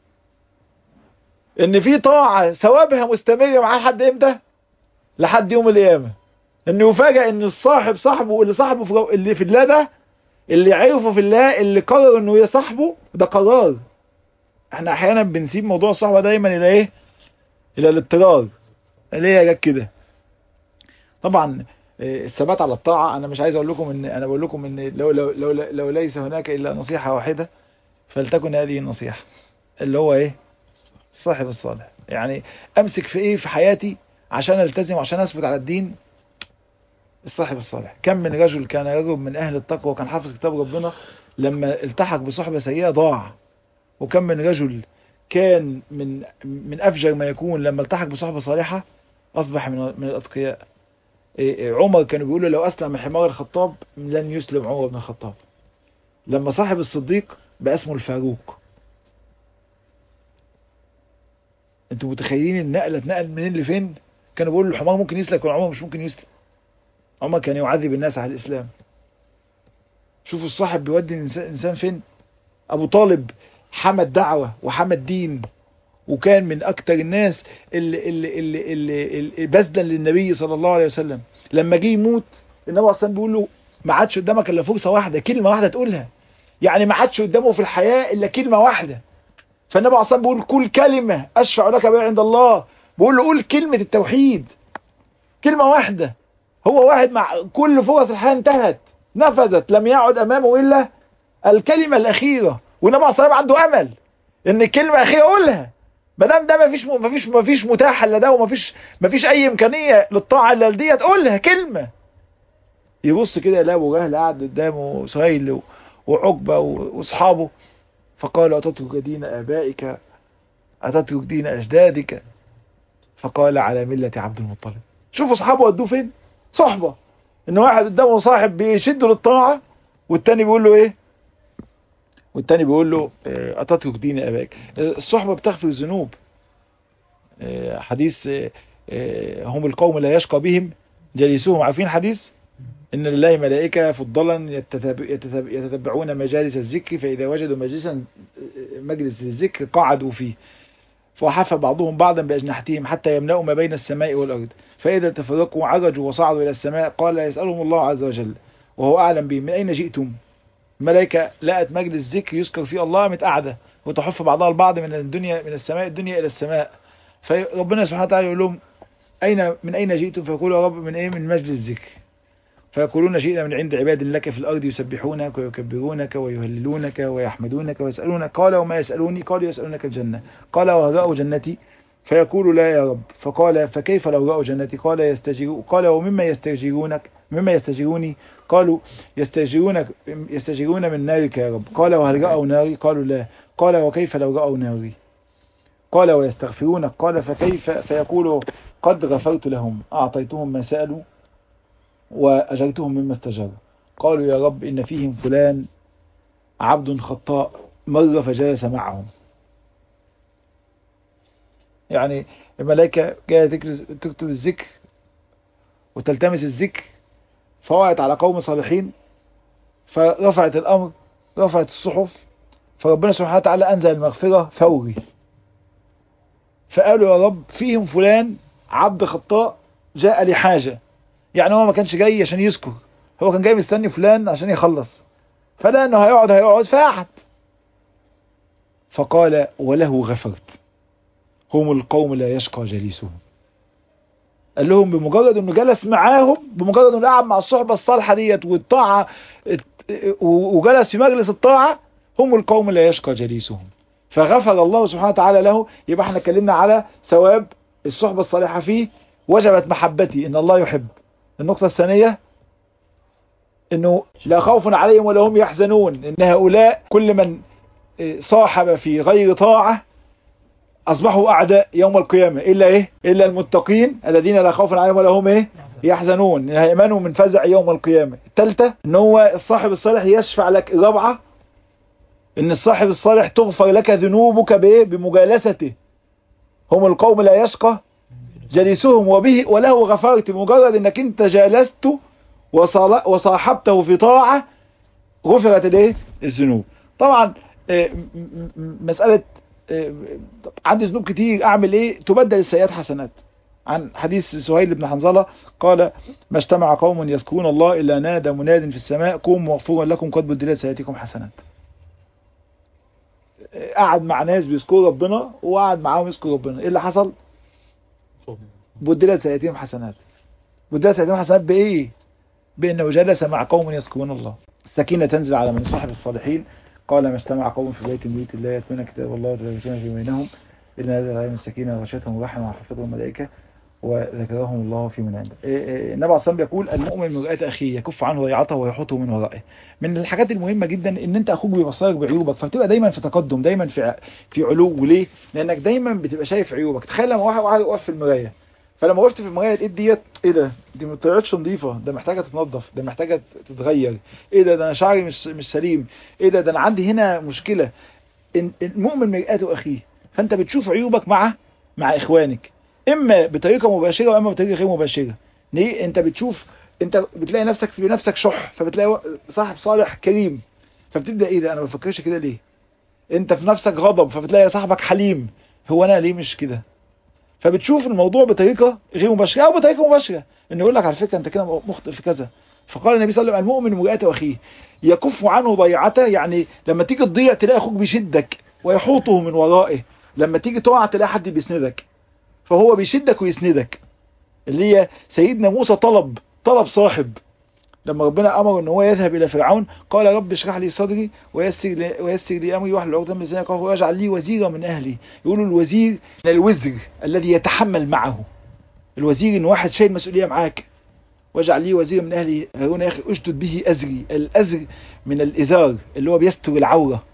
ان في طاعة ثوابها مستمرة معاه لحد امتى لحد يوم القيامة انه يفاجئ ان الصاحب صاحبه اللي صاحبه في اللي في الله ده اللي عرفه في الله اللي قرر انه يصاحبه ده قرار احنا احيانا بنسيب موضوع الصحبة دايما الى ايه الى الاضطرار ليه جت كده طبعا الثبات على الطاعة انا مش عايز اقول لكم ان انا بقول لكم ان لو لو لو, لو ليس هناك الا نصيحة واحدة فلتكن هذه النصيحة اللي هو ايه الصاحب الصالح يعني امسك في ايه في حياتي عشان التزم وعشان اثبت على الدين الصاحب الصالح كم من رجل كان رجل من اهل التقوى وكان حافظ كتاب ربنا لما التحق بصحبة سيئة ضاع وكم من رجل كان من من افجر ما يكون لما التحق بصحبة صالحة اصبح من من الاتقياء عمر كانوا بيقولوا لو اسلم حمار الخطاب لن يسلم عمر بن الخطاب لما صاحب الصديق بقى اسمه الفاروق انتوا متخيلين النقله اتنقل منين لفين كانوا بيقولوا الحمار ممكن يسلم لكن عمر مش ممكن يسلم عمر كان يعذب الناس على الاسلام شوفوا الصاحب بيودي الانسان فين ابو طالب حمد دعوه وحمد دين وكان من اكتر الناس اللي اللي اللي اللي, اللي بذلا للنبي صلى الله عليه وسلم لما جه يموت النبي اصلا بيقول له ما عادش قدامك الا فرصه واحده كلمه واحده تقولها يعني ما عادش قدامه في الحياه الا كلمه واحده فالنبي اصلا بيقول كل كلمه اشفع لك بها عند الله بيقول له قول كلمه التوحيد كلمه واحده هو واحد مع كل فرص الحياه انتهت نفذت لم يعد امامه الا الكلمه الاخيره والنبي صلى الله عليه وسلم عنده امل ان الكلمه الاخيره قولها ما دام ده مفيش مفيش مفيش متاح الا ده ومفيش مفيش اي امكانيه للطاعه الا ديت قولها كلمه يبص كده يلاقي ابو جهل قاعد قدامه سهيل وعقبه واصحابه فقال اتترك دين ابائك اتترك دين اجدادك فقال على مله عبد المطلب شوفوا اصحابه ودوه فين صحبه ان واحد قدامه صاحب بيشده للطاعه والتاني بيقول له ايه والتاني بيقول له أتترك دين أباك الصحبة بتغفر الذنوب حديث هم القوم لا يشقى بهم جليسهم عارفين حديث إن لله ملائكة فضلا يتتبعون مجالس الذكر فإذا وجدوا مجلسا مجلس للذكر قعدوا فيه فحف بعضهم بعضا بأجنحتهم حتى يملأوا ما بين السماء والأرض فإذا تفرقوا عرجوا وصعدوا إلى السماء قال يسألهم الله عز وجل وهو أعلم بهم من أين جئتم الملائكة لقت مجلس ذكر يذكر فيه الله متقعدة وتحف بعضها البعض من الدنيا من السماء الدنيا إلى السماء فربنا سبحانه وتعالى يقول لهم أين من أين جئتم فيقولوا يا رب من إيه من مجلس ذكر فيقولون جئنا من عند عباد لك في الأرض يسبحونك ويكبرونك ويهللونك ويحمدونك ويسألونك قال وما يسألوني قالوا يسألونك الجنة قال وهرأوا جنتي فيقول لا يا رب فقال فكيف لو رأوا جنتي قال يستجيرون قال ومما يستجيرونك مما يستجيروني قالوا يستجيرونك يستجيرون من نارك يا رب قال وهل رأوا ناري قالوا لا قال وكيف لو رأوا ناري قال ويستغفرونك قال فكيف فيقول قد غفرت لهم أعطيتهم ما سألوا وأجرتهم مما استجروا قالوا يا رب إن فيهم فلان عبد خطاء مر فجلس معهم يعني الملائكة جاية تكتب الذكر وتلتمس الذكر فوقعت على قوم صالحين فرفعت الأمر رفعت الصحف فربنا سبحانه وتعالى أنزل المغفرة فوري فقالوا يا رب فيهم فلان عبد خطاء جاء لحاجة يعني هو ما كانش جاي عشان يذكر هو كان جاي مستني فلان عشان يخلص فلا انه هيقعد هيقعد فقعد فقال وله غفرت هم القوم لا يشقى جليسهم قال لهم بمجرد انه جلس معاهم بمجرد انه قعد مع الصحبة الصالحة ديت والطاعة وجلس في مجلس الطاعة هم القوم لا يشقى جليسهم فغفر الله سبحانه وتعالى له يبقى احنا اتكلمنا على ثواب الصحبة الصالحة فيه وجبت محبتي ان الله يحب النقطة الثانية انه لا خوف عليهم ولا هم يحزنون ان هؤلاء كل من صاحب في غير طاعة اصبحوا اعداء يوم القيامة الا ايه الا المتقين الذين لا خوف عليهم ولا هم ايه يحزنون هيمنوا من فزع يوم القيامة الثالثة ان هو الصاحب الصالح يشفع لك الرابعة ان الصاحب الصالح تغفر لك ذنوبك بايه بمجالسته هم القوم لا يشقى جليسهم وبه وله غفرت مجرد انك انت جالسته وصال- وصاحبته في طاعة غفرت الايه الذنوب طبعا آه، م- م- م- مسألة آه، عندي ذنوب كتير اعمل ايه تبدل السيئات حسنات عن حديث سهيل بن حنظلة قال ما اجتمع قوم يذكرون الله إلا نادى مناد في السماء قوموا مغفورا لكم قد بدلت سيئاتكم حسنات قعد مع ناس بيذكروا ربنا وقعد معاهم يذكروا ربنا ايه اللي حصل بدلت سيئاتهم حسنات بدلت سيئاتهم حسنات بايه بانه جلس مع قوم يذكرون الله السكينه تنزل على من صاحب الصالحين قال ما اجتمع قوم في بيت من بيوت الله يتلون كتاب الله ويتلون في بينهم الا نزل عليهم السكينه وغشيتهم الرحمه وحفظهم الملائكه وذكرهم الله في من عنده إيه إيه النبي عليه الصلاه والسلام بيقول المؤمن من رؤيه اخيه يكف عنه ضيعته ويحطه من ورائه من الحاجات المهمه جدا ان انت اخوك بيبصرك بعيوبك فبتبقى دايما في تقدم دايما في ع- في علو ليه لانك دايما بتبقى شايف عيوبك تخيل لما واحد واحد واقف في المرايه فلما وقفت في المرايه لقيت ديت ايه ده دي ما طلعتش نظيفه ده محتاجه تتنظف ده محتاجه تتغير ايه ده ده انا شعري مش مش سليم ايه ده ده انا عندي هنا مشكله إن- المؤمن مرآته اخيه فانت بتشوف عيوبك مع مع اخوانك اما بطريقه مباشره واما بطريقه غير مباشره ليه انت بتشوف انت بتلاقي نفسك في نفسك شح فبتلاقي صاحب صالح كريم فبتبدا ايه ده انا ما بفكرش كده ليه انت في نفسك غضب فبتلاقي صاحبك حليم هو انا ليه مش كده فبتشوف الموضوع بطريقه غير مباشره او بطريقه مباشره انه يقول لك على فكره انت كده مخطئ في كذا فقال النبي صلى الله عليه وسلم المؤمن مرآته اخيه يكف عنه ضيعته يعني لما تيجي تضيع تلاقي اخوك بيشدك ويحوطه من ورائه لما تيجي تقع تلاقي حد بيسندك فهو بيشدك ويسندك اللي هي سيدنا موسى طلب طلب صاحب لما ربنا امره ان هو يذهب الى فرعون قال رب اشرح لي صدري ويسر لي ويسر لي امري واحلل عقده من لساني يفقهوا واجعل لي وزيرا من اهلي يقولوا الوزير من الوزر الذي يتحمل معه الوزير ان واحد شايل مسؤوليه معاك واجعل لي وزيرا من اهلي هارون يا اخي اشدد به ازري الازر من الازار اللي هو بيستر العوره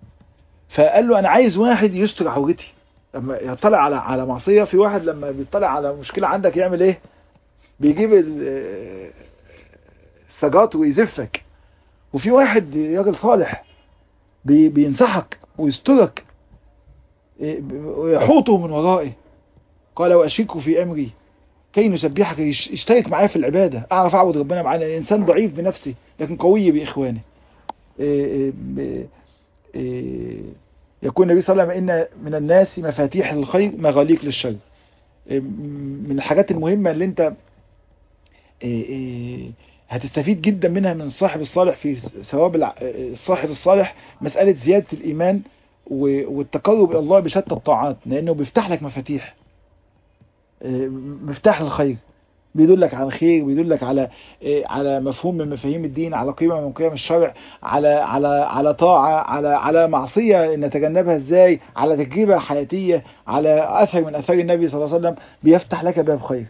فقال له انا عايز واحد يستر عورتي لما يطلع على على معصيه في واحد لما بيطلع على مشكله عندك يعمل ايه بيجيب ال- السجات ويزفك وفي واحد راجل صالح بي- بينصحك ويسترك إيه، ويحوطه من ورائه قال واشركه في امري كي نسبحك يش- يشترك معايا في العباده اعرف اعبد ربنا معانا الانسان ضعيف بنفسه لكن قوي باخوانه إيه، إيه، ب- إيه، يقول النبي صلى الله عليه وسلم ان من الناس مفاتيح الخير مغاليق للشر إيه، من الحاجات المهمه اللي انت إيه، إيه، هتستفيد جدا منها من الصاحب الصالح في ثواب الع- الصاحب الصالح مسألة زيادة الإيمان و- والتقرب إلى الله بشتى الطاعات لأنه بيفتح لك مفاتيح إيه، مفتاح للخير بيدلك على الخير بيدلك على إيه، على مفهوم من مفاهيم الدين على قيمة من قيم الشرع على على على طاعة على على معصية نتجنبها ازاي على تجربة حياتية على أثر من أثار النبي صلى الله عليه وسلم بيفتح لك باب خير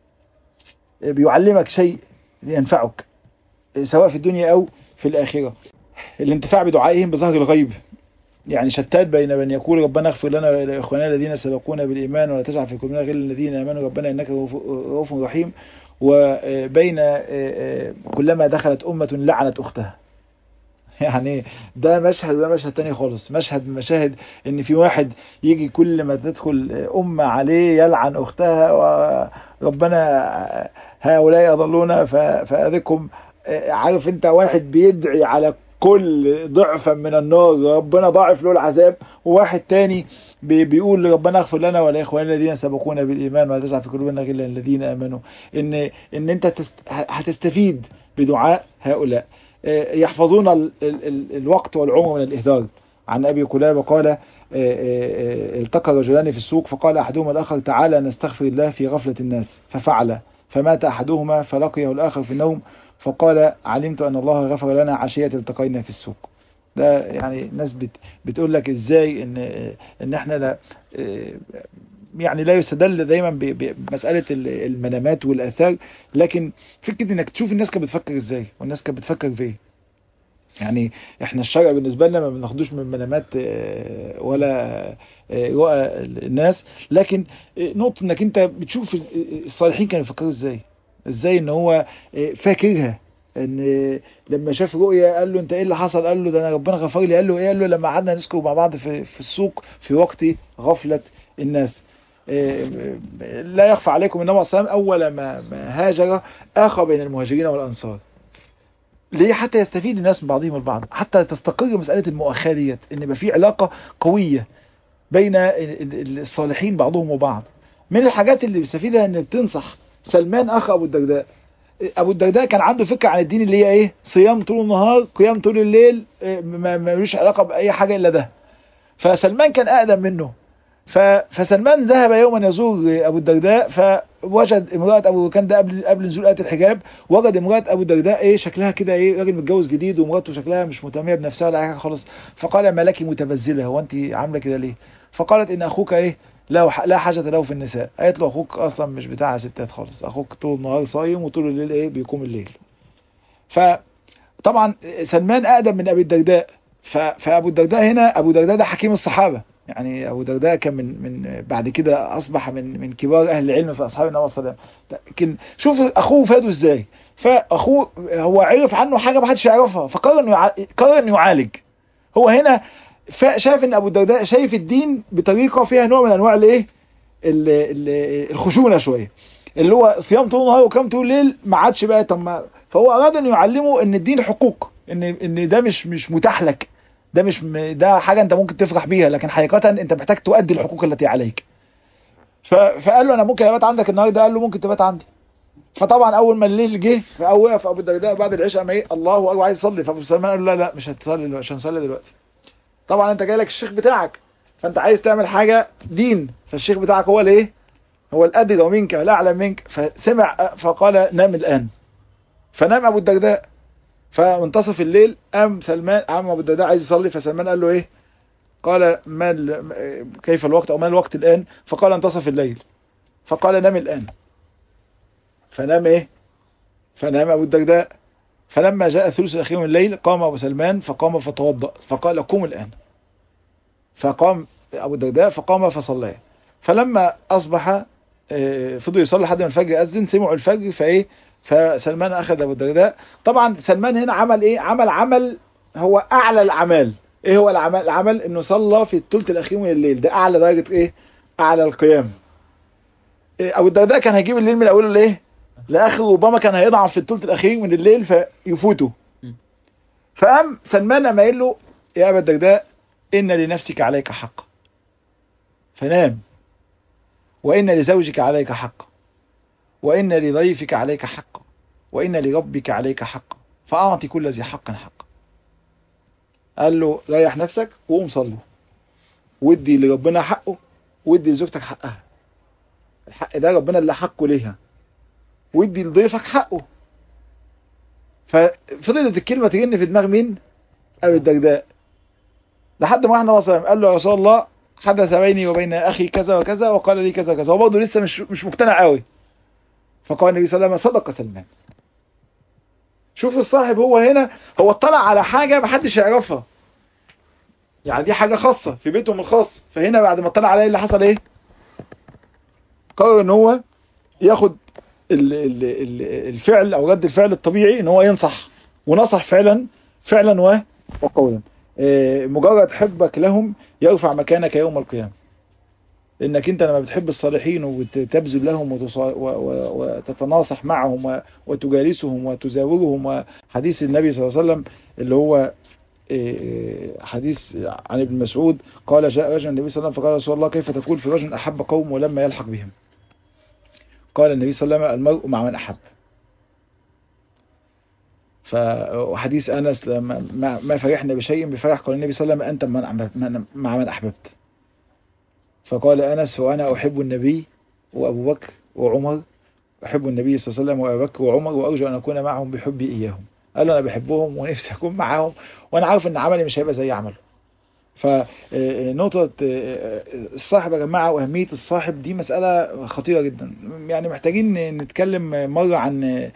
بيعلمك شيء ينفعك سواء في الدنيا أو في الآخرة الانتفاع بدعائهم بظهر الغيب يعني شتات بين من يقول ربنا اغفر لنا ولإخواننا الذين سبقونا بالإيمان ولا تجعل في قلوبنا غير الذين آمنوا ربنا إنك رؤوف رحيم وبين كلما دخلت أمة لعنت أختها يعني ده مشهد وده مشهد تاني خالص مشهد من مشاهد ان في واحد يجي كل ما تدخل أمة عليه يلعن أختها وربنا هؤلاء يضلون فأذكم عارف انت واحد بيدعي على كل ضعفا من النار ربنا ضاعف له العذاب وواحد تاني بيقول ربنا اغفر لنا ولاخواننا الذين سبقونا بالايمان ولا تجعل في قلوبنا غلا الذين امنوا ان ان انت تست... هتستفيد بدعاء هؤلاء يحفظون ال... ال... الوقت والعمر من الاهدار عن ابي قلابه قال التقى رجلان في السوق فقال احدهما الاخر تعالى نستغفر الله في غفله الناس ففعل فمات احدهما فلقيه الاخر في النوم فقال علمت أن الله غفر لنا عشية التقينا في السوق ده يعني ناس بت بتقول لك ازاي ان ان احنا لا يعني لا يستدل دايما بمسألة المنامات والآثار لكن فكرة انك تشوف الناس كانت بتفكر ازاي والناس كانت بتفكر في ايه يعني احنا الشرع بالنسبة لنا ما بناخدوش من منامات ولا رؤى الناس لكن نقطة انك انت بتشوف الصالحين كانوا بيفكروا ازاي ازاي ان هو فاكرها ان لما شاف رؤيا قال له انت ايه اللي حصل قال له ده انا ربنا غفر لي قال له ايه قال له لما قعدنا نذكر مع بعض في, في السوق في وقت غفلة الناس لا يخفى عليكم النبي صلى الله عليه وسلم اول ما ما هاجر اخى بين المهاجرين والانصار ليه حتى يستفيد الناس من بعضهم البعض حتى تستقر مساله المؤاخاه ديت ان يبقى في علاقه قويه بين الصالحين بعضهم وبعض من الحاجات اللي بيستفيدها ان بتنصح سلمان اخ ابو الدرداء ابو الدرداء كان عنده فكره عن الدين اللي هي ايه صيام طول النهار قيام طول الليل ما ملوش علاقه باي حاجه الا ده فسلمان كان اقدم منه فسلمان ذهب يوما يزور ابو الدرداء فوجد امراه ابو كان ده قبل قبل نزول ايه الحجاب وجد امراه ابو الدرداء ايه شكلها كده ايه راجل متجوز جديد ومراته شكلها مش مهتميه بنفسها ولا حاجه خالص فقال ما لك متبذله هو انت عامله كده ليه فقالت ان اخوك ايه لا لا حاجه له في النساء قالت له اخوك اصلا مش بتاع ستات خالص اخوك طول النهار صايم وطول الليل ايه بيقوم الليل فطبعا سلمان اقدم من ابي الدرداء فابو الدرداء هنا ابو الدرداء ده حكيم الصحابه يعني ابو الدرداء كان من من بعد كده اصبح من من كبار اهل العلم في اصحاب النبي صلى الله عليه وسلم لكن شوف اخوه فاده ازاي فاخوه هو عرف عنه حاجه ما حدش يعرفها فقرر انه قرر انه يعالج هو هنا شاف ان ابو الدرداء شايف الدين بطريقه فيها نوع من انواع الايه الخشونه شويه اللي هو صيام طول النهار وقيام طول الليل ما عادش بقى طب ما فهو اراد انه يعلمه ان الدين حقوق ان ان ده مش مش متاح لك ده مش ده حاجه انت ممكن تفرح بيها لكن حقيقه انت محتاج تؤدي الحقوق التي عليك فقال له انا ممكن ابات عندك النهارده قال له ممكن تبات عندي فطبعا اول ما الليل جه فاول وقف ابو الدرداء بعد العشاء ما ايه الله اكبر عايز يصلي فابو سلمان قال له لا لا مش هتصلي مش هنصلي دلوقتي طبعا انت جاي لك الشيخ بتاعك فانت عايز تعمل حاجه دين فالشيخ بتاعك هو الايه هو الادرى منك والاعلم منك فسمع فقال نام الان فنام ابو الدرداء فمنتصف الليل قام سلمان قام ابو الدرداء عايز يصلي فسلمان قال له ايه قال ما كيف الوقت او ما الوقت الان فقال انتصف الليل فقال نام الان فنام ايه فنام ابو الدرداء فلما جاء الثلث الاخير من الليل قام ابو سلمان فقام فتوضا فقال قم الان فقام ابو الدرداء فقام فصلى فلما اصبح فضل يصلي لحد ما الفجر اذن سمعوا الفجر فايه فسلمان اخذ ابو الدرداء طبعا سلمان هنا عمل ايه عمل عمل هو اعلى الاعمال ايه هو العمل العمل انه صلى في الثلث الاخير من الليل ده اعلى درجه ايه اعلى القيام إيه ابو الدرداء كان هيجيب الليل من اوله لايه لاخره ربما كان هيضعف في الثلث الاخير من الليل فيفوته فقام سلمان قام قايل له يا ابا الدرداء ان لنفسك عليك حق فنام وان لزوجك عليك حق وإن لضيفك عليك حق وإن لربك عليك حق فأعطي كل ذي حق حق قال له ريح نفسك وقوم صلي ودي لربنا حقه ودي لزوجتك حقها الحق ده ربنا اللي حقه ليها ودي لضيفك حقه ففضلت الكلمة تجن في دماغ مين أبي الدرداء لحد ما احنا وصل قال له يا رسول الله حدث بيني وبين أخي كذا وكذا وقال لي كذا وكذا هو برضه لسه مش مش مقتنع قوي فقال النبي صلى الله عليه وسلم صدق سلمان شوف الصاحب هو هنا هو اطلع على حاجة محدش يعرفها يعني دي حاجة خاصة في بيتهم الخاص فهنا بعد ما اطلع عليه اللي حصل ايه قرر ان هو ياخد ال ال ال الفعل او رد الفعل الطبيعي ان هو ينصح ونصح فعلا فعلا وقولا مجرد حبك لهم يرفع مكانك يوم القيامة انك انت لما بتحب الصالحين وتبذل لهم وتتناصح معهم وتجالسهم وتزاورهم وحديث النبي صلى الله عليه وسلم اللي هو حديث عن ابن مسعود قال جاء رجل النبي صلى الله عليه وسلم فقال رسول الله كيف تقول في رجل احب قوم ولما يلحق بهم قال النبي صلى الله عليه وسلم المرء مع من احب فحديث انس لما ما فرحنا بشيء بفرح قال النبي صلى الله عليه وسلم انت من مع من احببت فقال أنس وأنا أحب النبي وأبو بكر وعمر أحب النبي صلى الله عليه وسلم وأبو بكر وعمر وأرجو أن أكون معهم بحبي إياهم قال أنا بحبهم ونفسي أكون معهم وأنا عارف أن عملي مش هيبقى زي عمله فنقطة الصاحب يا جماعة وأهمية الصاحب دي مسألة خطيرة جدا يعني محتاجين نتكلم مرة عن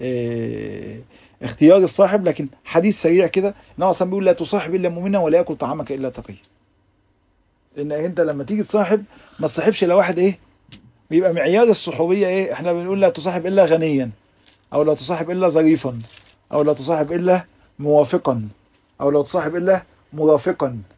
اختيار الصاحب لكن حديث سريع كده ان هو اصلا بيقول لا تصاحب الا مؤمنا ولا ياكل طعامك الا تقي ان انت لما تيجي تصاحب ما تصاحبش الا واحد ايه بيبقى معيار الصحوبيه ايه احنا بنقول لا تصاحب الا غنيا او لا تصاحب الا ظريفا او لا تصاحب الا موافقا او لا تصاحب الا مرافقا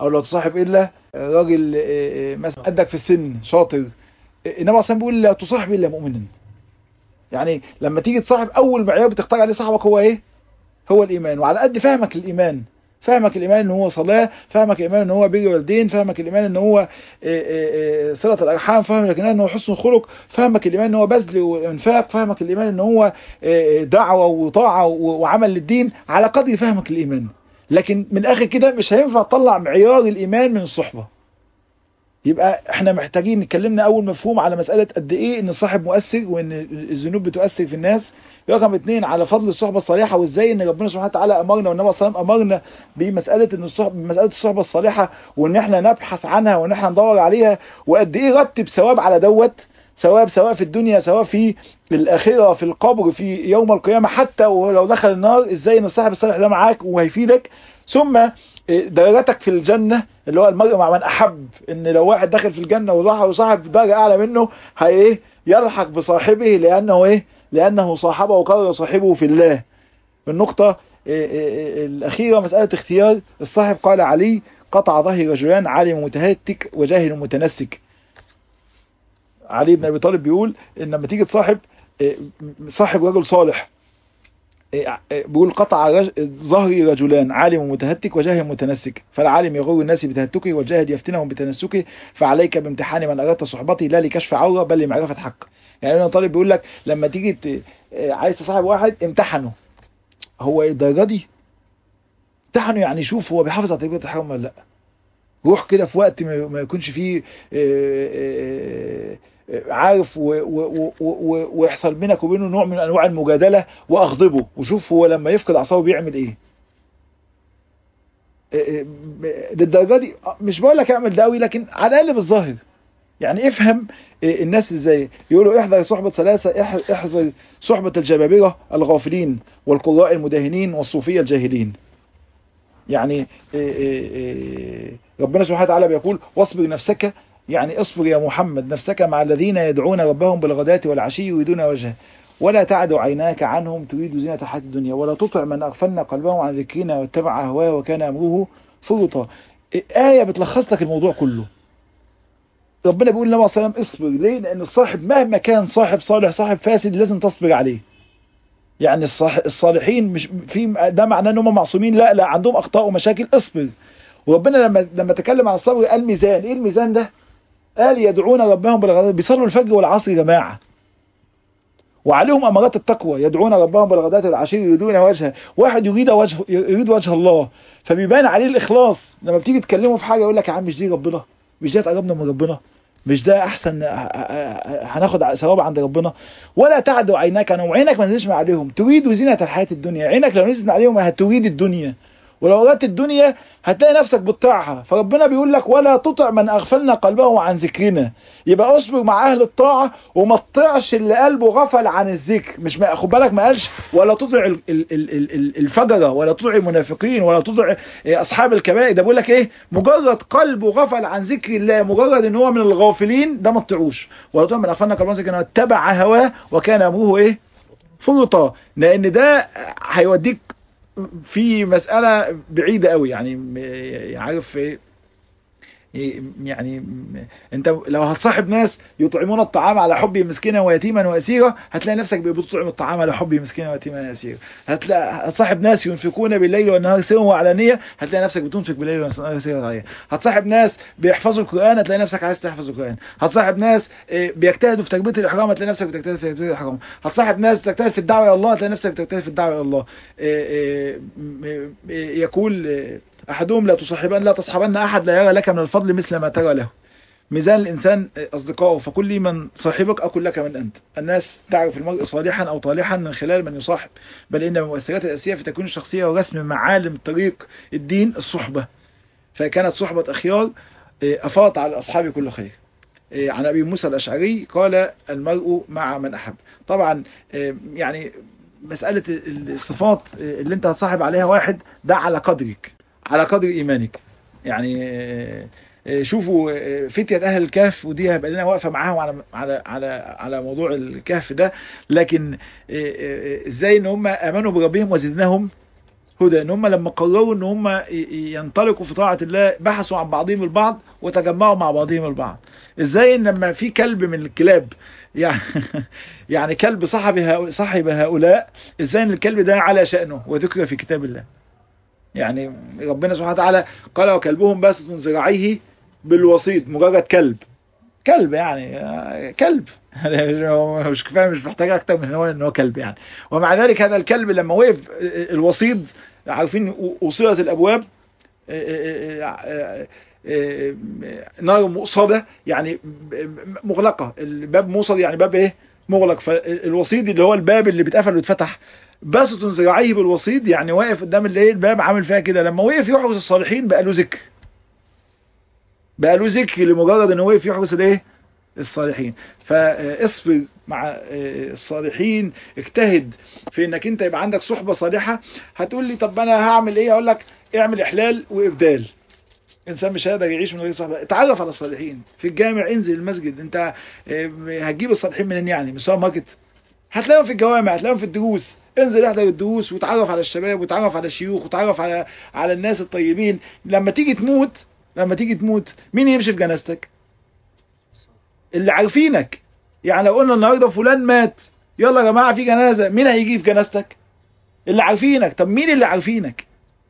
او لا تصاحب الا راجل مثلا قدك في السن شاطر النبي اصلا بيقول لا تصاحب الا مؤمنا يعني لما تيجي تصاحب اول معيار بتختار عليه صاحبك هو ايه هو الايمان وعلى قد فهمك الايمان فهمك الايمان ان هو صلاه فهمك الايمان ان هو بر والدين فهمك الايمان ان هو صله الارحام فهمك الايمان ان هو حسن الخلق فهمك الايمان ان هو بذل وانفاق فهمك الايمان ان هو دعوه وطاعه وعمل للدين على قدر فهمك الايمان لكن من الاخر كده مش هينفع تطلع معيار الايمان من الصحبه يبقى احنا محتاجين نتكلمنا اول مفهوم على مسألة قد ايه ان الصاحب مؤثر وان الذنوب بتؤثر في الناس رقم اتنين على فضل الصحبة الصالحة وازاي ان ربنا سبحانه وتعالى امرنا والنبي صلى الله عليه وسلم امرنا بمسألة ان الصحبة مسألة الصحبة الصالحة وان احنا نبحث عنها وان احنا ندور عليها وقد ايه رتب ثواب على دوت ثواب سواء في الدنيا سواء في الآخرة في القبر في يوم القيامة حتى ولو دخل النار ازاي ان الصاحب الصالح ده معاك وهيفيدك ثم درجتك في الجنة اللي هو المرء مع من أحب إن لو واحد داخل في الجنة وراح وصاحب درجة أعلى منه هي إيه يلحق بصاحبه لأنه إيه لأنه صاحبه وقرر صاحبه في الله النقطة الأخيرة مسألة اختيار الصاحب قال علي قطع ظهر رجلان عالم متهتك وجاهل متنسك علي بن أبي طالب بيقول إن لما تيجي تصاحب صاحب رجل صالح بيقول قطع رج... ظهري رجلان عالم متهتك وجاهل متنسك فالعالم يغر الناس بتهتكه والجاهل يفتنهم بتنسكه فعليك بامتحان من أردت صحبتي لا لكشف عورة بل لمعرفة حق يعني انا طالب بيقول لك لما تيجي ت... عايز تصاحب واحد امتحنه هو الدرجة دي امتحنه يعني شوف هو بيحافظ على تربية الحرم ولا لا روح كده في وقت ما يكونش فيه عارف ويحصل بينك وبينه نوع من انواع المجادله واغضبه وشوف هو لما يفقد اعصابه بيعمل ايه للدرجه دي مش بقول لك اعمل ده قوي لكن على الاقل بالظاهر يعني افهم الناس ازاي يقولوا احذر صحبة ثلاثة احذر صحبة الجبابرة الغافلين والقراء المداهنين والصوفية الجاهلين يعني ربنا سبحانه وتعالى بيقول واصبر نفسك يعني اصبر يا محمد نفسك مع الذين يدعون ربهم بالغداة والعشي يريدون وجهه ولا تعد عيناك عنهم تريد زينة الحياة الدنيا ولا تطع من أغفلنا قلبه عن ذكرنا واتبع هواه وكان أمره فرطا آية بتلخص لك الموضوع كله ربنا بيقول لنا صلى الله عليه وسلم اصبر ليه لأن الصاحب مهما كان صاحب صالح صاحب فاسد لازم تصبر عليه يعني الصالحين مش في ده معناه ان هم معصومين لا لا عندهم اخطاء ومشاكل اصبر وربنا لما لما تكلم عن الصبر قال ميزان ايه الميزان ده قال يدعون ربهم بالغداة بيصلوا الفجر والعصر جماعة وعليهم امارات التقوى يدعون ربهم بالغداة والعشي يريدون وجهه واحد يريد وجه يريد وجه الله فبيبان عليه الاخلاص لما بتيجي تكلمه في حاجه يقول لك يا عم مش دي ربنا مش دي تقربنا من ربنا مش ده احسن هناخد ثواب عند ربنا ولا تعدوا عيناك عنهم عينك ما نزلش عليهم تريد زينة الحياة الدنيا عينك لو نزلت عليهم هتريد الدنيا ولو أردت الدنيا هتلاقي نفسك بتطيعها فربنا بيقول لك ولا تطع من أغفلنا قلبه عن ذكرنا يبقى اصبر مع أهل الطاعة وما تطيعش اللي قلبه غفل عن الذكر مش ما خد بالك ما قالش ولا تطع الفجرة ولا تطع المنافقين ولا تطع أصحاب الكبائر ده بيقول لك إيه مجرد قلبه غفل عن ذكر الله مجرد إن هو من الغافلين ده ما تطيعوش ولا تطع من أغفلنا قلبه عن ذكرنا اتبع هواه وكان أمره إيه فرطا لأن ده هيوديك في مسألة بعيدة قوي يعني عارف يعني انت لو هتصاحب ناس يطعمون الطعام على حب مسكينا ويتيما واسيرا هتلاقي نفسك بتطعم الطعام على حب مسكينا ويتيما واسيرا هتلاقي هتصاحب ناس ينفقون بالليل والنهار سرا وعلانيه هتلاقي نفسك بتنفق بالليل والنهار سرا وعلانيه هتصاحب ناس بيحفظوا القران هتلاقي نفسك عايز تحفظ القران هتصاحب ناس بيجتهدوا في تربيه الاحرام هتلاقي نفسك بتجتهد في تربيه الاحرام هتصاحب ناس بتجتهد في الدعوه الى الله هتلاقي نفسك بتجتهد في الدعوه الى الله يقول أحدهم لا تصاحبن لا تصحبن أحد لا يرى لك من الفضل مثل ما ترى له ميزان الإنسان أصدقائه فكل لي من صاحبك أكل لك من أنت الناس تعرف المرء صالحا أو طالحا من خلال من يصاحب بل إن المؤثرات الأساسية في تكوين الشخصية ورسم معالم طريق الدين الصحبة فكانت صحبة أخيار أفاضت على أصحاب كل خير عن أبي موسى الأشعري قال المرء مع من أحب طبعا يعني مسألة الصفات اللي انت هتصاحب عليها واحد ده على قدرك على قدر ايمانك يعني شوفوا فتية اهل الكهف ودي هيبقى لنا واقفه معاهم على على على على موضوع الكهف ده لكن ازاي ان هم امنوا بربهم وزدناهم هدى ان هم لما قرروا ان هم ي- ي- ينطلقوا في طاعة الله بحثوا عن بعضهم البعض وتجمعوا مع بعضهم البعض ازاي ان لما في كلب من الكلاب يعني يعني كلب صاحب هؤلاء صاحب هؤلاء ازاي ان الكلب ده على شأنه وذكر في كتاب الله يعني ربنا سبحانه وتعالى قال وكلبهم باسط ذراعيه بالوسيط مجرد كلب كلب يعني آه، كلب هو مش كفايه مش محتاج اكتر من هو ان هو كلب يعني ومع ذلك هذا الكلب لما وقف آه، الوسيط عارفين وصلت الابواب آه، آه، آه، آه، نار مؤصده يعني مغلقه الباب موصد يعني باب ايه مغلق فالوسيط اللي هو الباب اللي بيتقفل ويتفتح باسط ذراعيه بالوسيط يعني واقف قدام الايه الباب عامل فيها كده لما وقف يحرس الصالحين بقى له ذكر بقى له ذكر لمجرد انه وقف يحرس الايه الصالحين فاصبر مع الصالحين اجتهد في انك انت يبقى عندك صحبة صالحة هتقول لي طب انا هعمل ايه اقول لك اعمل احلال وابدال انسان مش هيقدر يعيش من غير صحبة اتعرف على الصالحين في الجامع انزل المسجد انت هتجيب الصالحين منين يعني من السوبر ماركت هتلاقيهم في الجوامع هتلاقيهم في الدروس انزل احضر الدروس وتعرف على الشباب وتعرف على الشيوخ وتعرف على على الناس الطيبين لما تيجي تموت لما تيجي تموت مين يمشي في جنازتك اللي عارفينك يعني لو قلنا النهارده فلان مات يلا يا جماعه في جنازه مين هيجي في جنازتك اللي عارفينك طب مين اللي عارفينك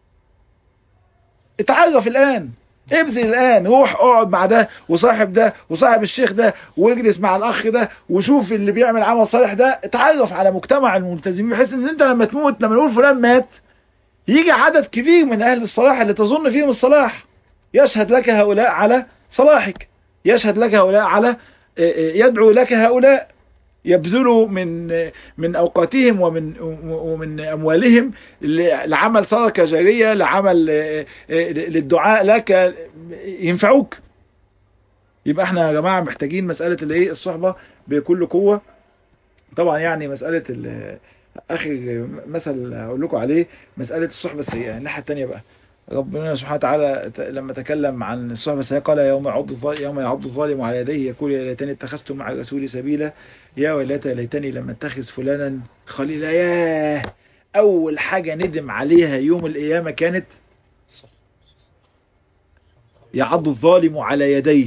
اتعرف الان ابذل الان روح اقعد مع ده وصاحب ده وصاحب الشيخ ده واجلس مع الاخ ده وشوف اللي بيعمل عمل صالح ده اتعرف على مجتمع الملتزمين بحيث ان انت لما تموت لما نقول فلان مات يجي عدد كبير من اهل الصلاح اللي تظن فيهم الصلاح يشهد لك هؤلاء على صلاحك يشهد لك هؤلاء على يدعو لك هؤلاء يبذلوا من من اوقاتهم ومن ومن اموالهم لعمل صدقه جاريه لعمل للدعاء لك ينفعوك يبقى احنا يا جماعه محتاجين مساله الايه الصحبه بكل قوه طبعا يعني مساله اخر مثل هقول لكم عليه مساله الصحبه السيئه الناحيه الثانيه بقى ربنا سبحانه وتعالى لما تكلم عن الصحبة السيئة قال يوم يعض الظالم يوم يعض الظالم على يديه يقول يا ليتني اتخذت مع الرسول سبيلا يا ويلتى ليتني لم اتخذ فلانا خليلا ياه اول حاجة ندم عليها يوم القيامة كانت يعض الظالم على يديه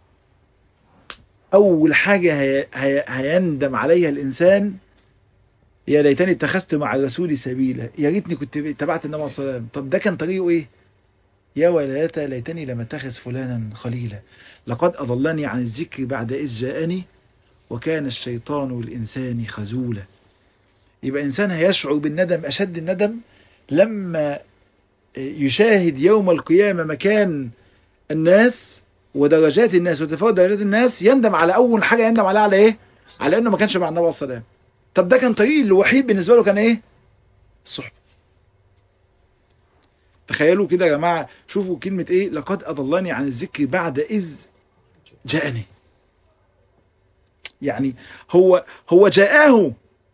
اول حاجة هي هي هيندم عليها الانسان يا ليتني اتخذت مع الرسول سبيلا يا ريتني كنت تبعت النبي صلى الله عليه وسلم طب ده كان طريقه ايه يا ويلتى ليتني لم اتخذ فلانا خليلا لقد اضلني عن الذكر بعد اذ جاءني وكان الشيطان الانسان خذولا يبقى انسان هيشعر بالندم اشد الندم لما يشاهد يوم القيامه مكان الناس ودرجات الناس وتفاوت درجات الناس يندم على اول حاجه يندم عليها على ايه على انه ما كانش مع النبي صلى الله عليه وسلم طب ده كان طريق الوحيد بالنسبة له كان ايه الصحبة تخيلوا كده يا جماعة شوفوا كلمة ايه لقد اضلني عن الذكر بعد اذ جاءني يعني هو هو جاءه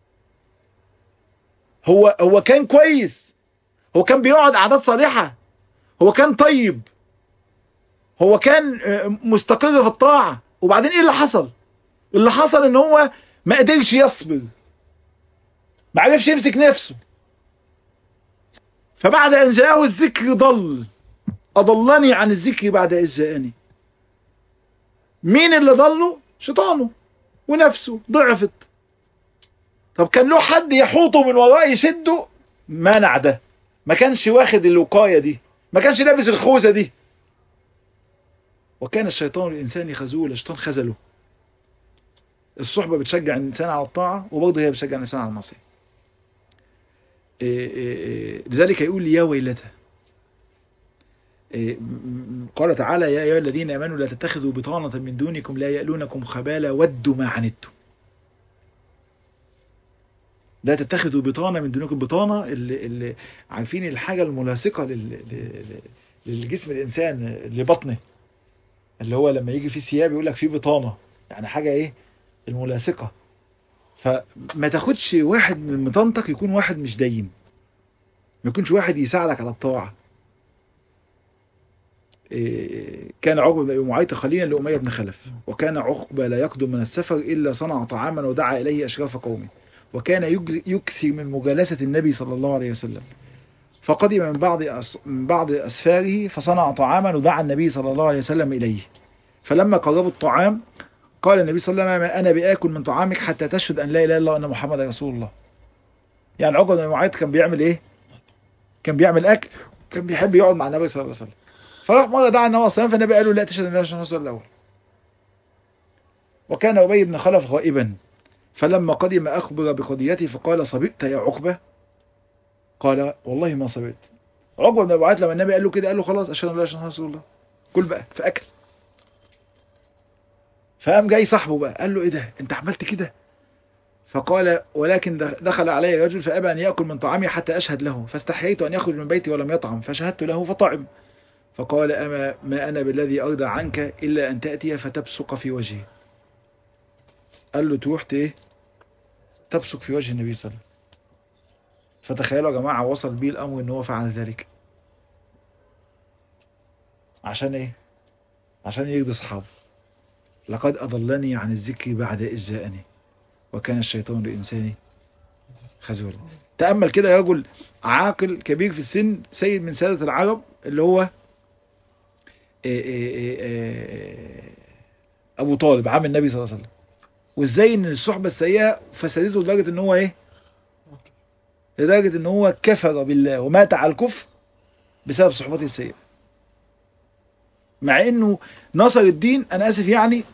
هو هو كان كويس هو كان بيقعد قعدات صالحة هو كان طيب هو كان مستقر في الطاعة وبعدين ايه اللي حصل اللي حصل ان هو ما قدرش يصبر ما عرفش يمسك نفسه فبعد ان جاءه الذكر ضل اضلني عن الذكر بعد اذ جاءني مين اللي ضله شيطانه ونفسه ضعفت طب كان له حد يحوطه من وراه يشده منع ده ما كانش واخد الوقايه دي ما كانش لابس الخوذه دي وكان الشيطان الانسان خذول الشيطان خذله الصحبة بتشجع الإنسان على الطاعة وبرضه هي بتشجع الإنسان على المعصية لذلك يقول يا ويلته قال تعالى يا أيها الذين آمنوا لا تتخذوا بطانة من دونكم لا يألونكم خبالا ودوا ما عنتم لا تتخذوا بطانة من دونكم بطانة اللي, اللي عارفين الحاجة الملاصقة للجسم الإنسان لبطنه اللي هو لما يجي في ثياب يقول لك في بطانة يعني حاجة ايه الملاصقة فما تاخدش واحد من مطانتك يكون واحد مش دين ما يكونش واحد يساعدك على الطاعة إيه كان عقبة بن أبي معيط خليلا لأمية بن خلف وكان عقبة لا يقدم من السفر إلا صنع طعاما ودعا إليه أشراف قومه وكان يكثر من مجالسة النبي صلى الله عليه وسلم فقدم من بعض أس... من بعض أسفاره فصنع طعاما ودعا النبي صلى الله عليه وسلم إليه فلما قربوا الطعام قال النبي صلى الله عليه وسلم أنا بآكل من طعامك حتى تشهد أن لا إله إلا الله وأن محمد رسول الله يعني عقبة بن معيط كان بيعمل إيه كان بيعمل أكل كان بيحب يقعد مع النبي صلى الله عليه وسلم فراح مرة دعا النبي صلى الله عليه وسلم فالنبي قال له لا تشهد أن لا إله إلا الله الأول وكان أبي بن خلف غائبا فلما قدم أخبر بقضيته فقال صبئت يا عقبة قال والله ما صبئت عقبة بن معيط لما النبي قال له كده قال له خلاص أشهد أن لا إله إلا الله رسول الله كل بقى فأكل فقام جاي صاحبه بقى قال له ايه ده انت عملت كده فقال ولكن دخل علي رجل فأبى أن يأكل من طعامي حتى أشهد له فاستحييت أن يخرج من بيتي ولم يطعم فشهدت له فطعم فقال أما ما أنا بالذي أرضى عنك إلا أن تأتي فتبصق في وجهي قال له تروح ايه تبصق في وجه النبي صلى الله عليه وسلم فتخيلوا يا جماعة وصل بيه الأمر أن هو فعل ذلك عشان ايه عشان يرضي أصحابه لقد أضلني عن الذكر بعد إذ جاءني وكان الشيطان لإنساني خذولا تأمل كده يا رجل عاقل كبير في السن سيد من سادة العرب اللي هو إيه إيه إيه أبو طالب عم النبي صلى الله عليه وسلم وإزاي إن الصحبة السيئة فسدته لدرجة إن هو إيه لدرجة إن هو كفر بالله ومات على الكفر بسبب صحبته السيئة مع انه نصر الدين انا اسف يعني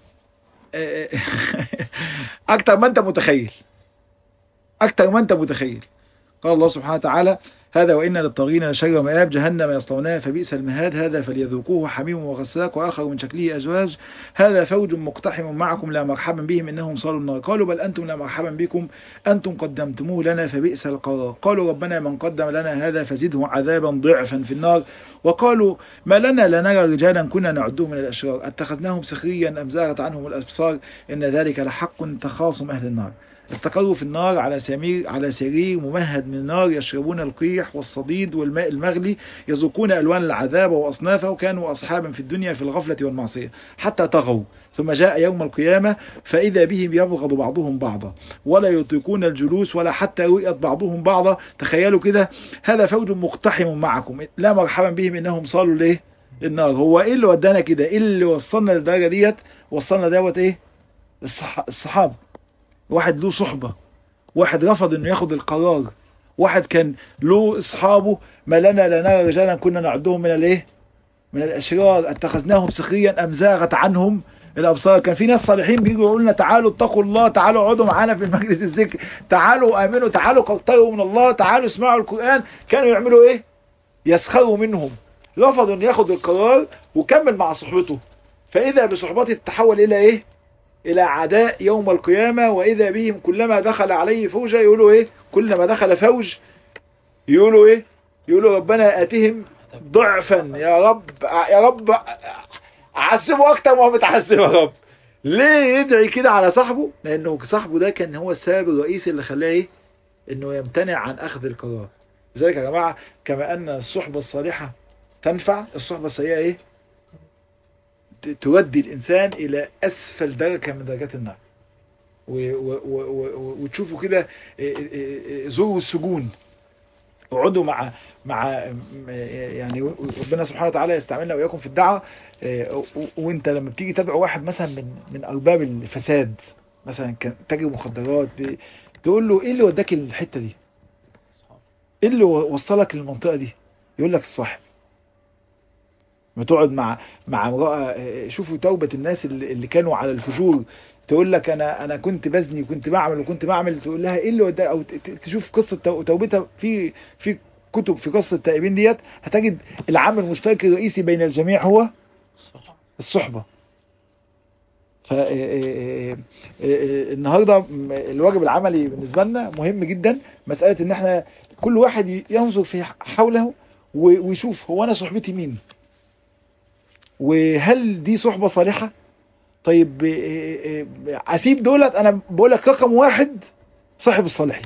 اكتر ما انت متخيل اكتر ما انت متخيل قال الله سبحانه وتعالى هذا وإن للطاغين لشر مآب جهنم يصلونها فبئس المهاد هذا فليذوقوه حميم وغساق وآخر من شكله أزواج هذا فوج مقتحم معكم لا مرحبا بهم إنهم صالوا النار قالوا بل أنتم لا مرحبا بكم أنتم قدمتموه لنا فبئس القرار قالوا ربنا من قدم لنا هذا فزده عذابا ضعفا في النار وقالوا ما لنا لا نرى رجالا كنا نعده من الأشرار اتخذناهم سخريا أم زاغت عنهم الأبصار إن ذلك لحق تخاصم أهل النار استقروا في النار على سمير على سرير ممهد من نار يشربون القيح والصديد والماء المغلي يذوقون ألوان العذاب وأصنافه وكانوا أصحابا في الدنيا في الغفلة والمعصية حتى طغوا ثم جاء يوم القيامة فإذا بهم يبغض بعضهم بعضا ولا يطيقون الجلوس ولا حتى رؤية بعضهم بعضا تخيلوا كده هذا فوج مقتحم معكم لا مرحبا بهم إنهم صالوا ليه النار هو إيه اللي ودانا كده إيه اللي وصلنا للدرجة ديت وصلنا دوت إيه الصح... الصحابة واحد له صحبة واحد رفض انه ياخد القرار واحد كان له اصحابه ما لنا لا نرى رجالا كنا نعدهم من الايه من الاشرار اتخذناهم سخريا ام زاغت عنهم الابصار كان في ناس صالحين بيجوا يقولوا لنا تعالوا اتقوا الله تعالوا اقعدوا معانا في المجلس الذكر تعالوا امنوا تعالوا قرطروا من الله تعالوا اسمعوا القران كانوا يعملوا ايه يسخروا منهم رفضوا ان ياخد القرار وكمل مع صحبته فاذا بصحبته تتحول الى ايه الى عداء يوم القيامة واذا بهم كلما دخل عليه فوجا يقولوا ايه كلما دخل فوج يقولوا ايه يقولوا ربنا اتهم ضعفا يا رب يا رب عذبه اكتر ما هو متعذب يا رب ليه يدعي كده على صاحبه لانه صاحبه ده كان هو السبب الرئيسي اللي خلاه ايه انه يمتنع عن اخذ القرار لذلك يا جماعة كما ان الصحبة الصالحة تنفع الصحبة السيئة ايه تودي الإنسان إلى أسفل درجة من درجات النار وتشوفوا كده زوروا السجون اقعدوا مع مع يعني ربنا سبحانه وتعالى يستعملنا وإياكم في الدعوة وانت لما بتيجي تدعو واحد مثلا من من أرباب الفساد مثلا كان تاجر مخدرات تقول له ايه اللي وداك الحتة دي ايه اللي وصلك للمنطقة دي يقول لك الصاحب ما تقعد مع مع امراه شوفوا توبه الناس اللي, اللي كانوا على الفجور تقول لك انا انا كنت بزني وكنت بعمل وكنت بعمل تقول لها ايه اللي ودا او تشوف قصه توبتها في في كتب في قصه التائبين ديت هتجد العامل المشترك الرئيسي بين الجميع هو الصحبه ف النهارده الواجب العملي بالنسبه لنا مهم جدا مساله ان احنا كل واحد ينظر في حوله ويشوف هو انا صحبتي مين وهل دي صحبة صالحة طيب اسيب دولت انا بقول لك رقم واحد صاحب الصالحين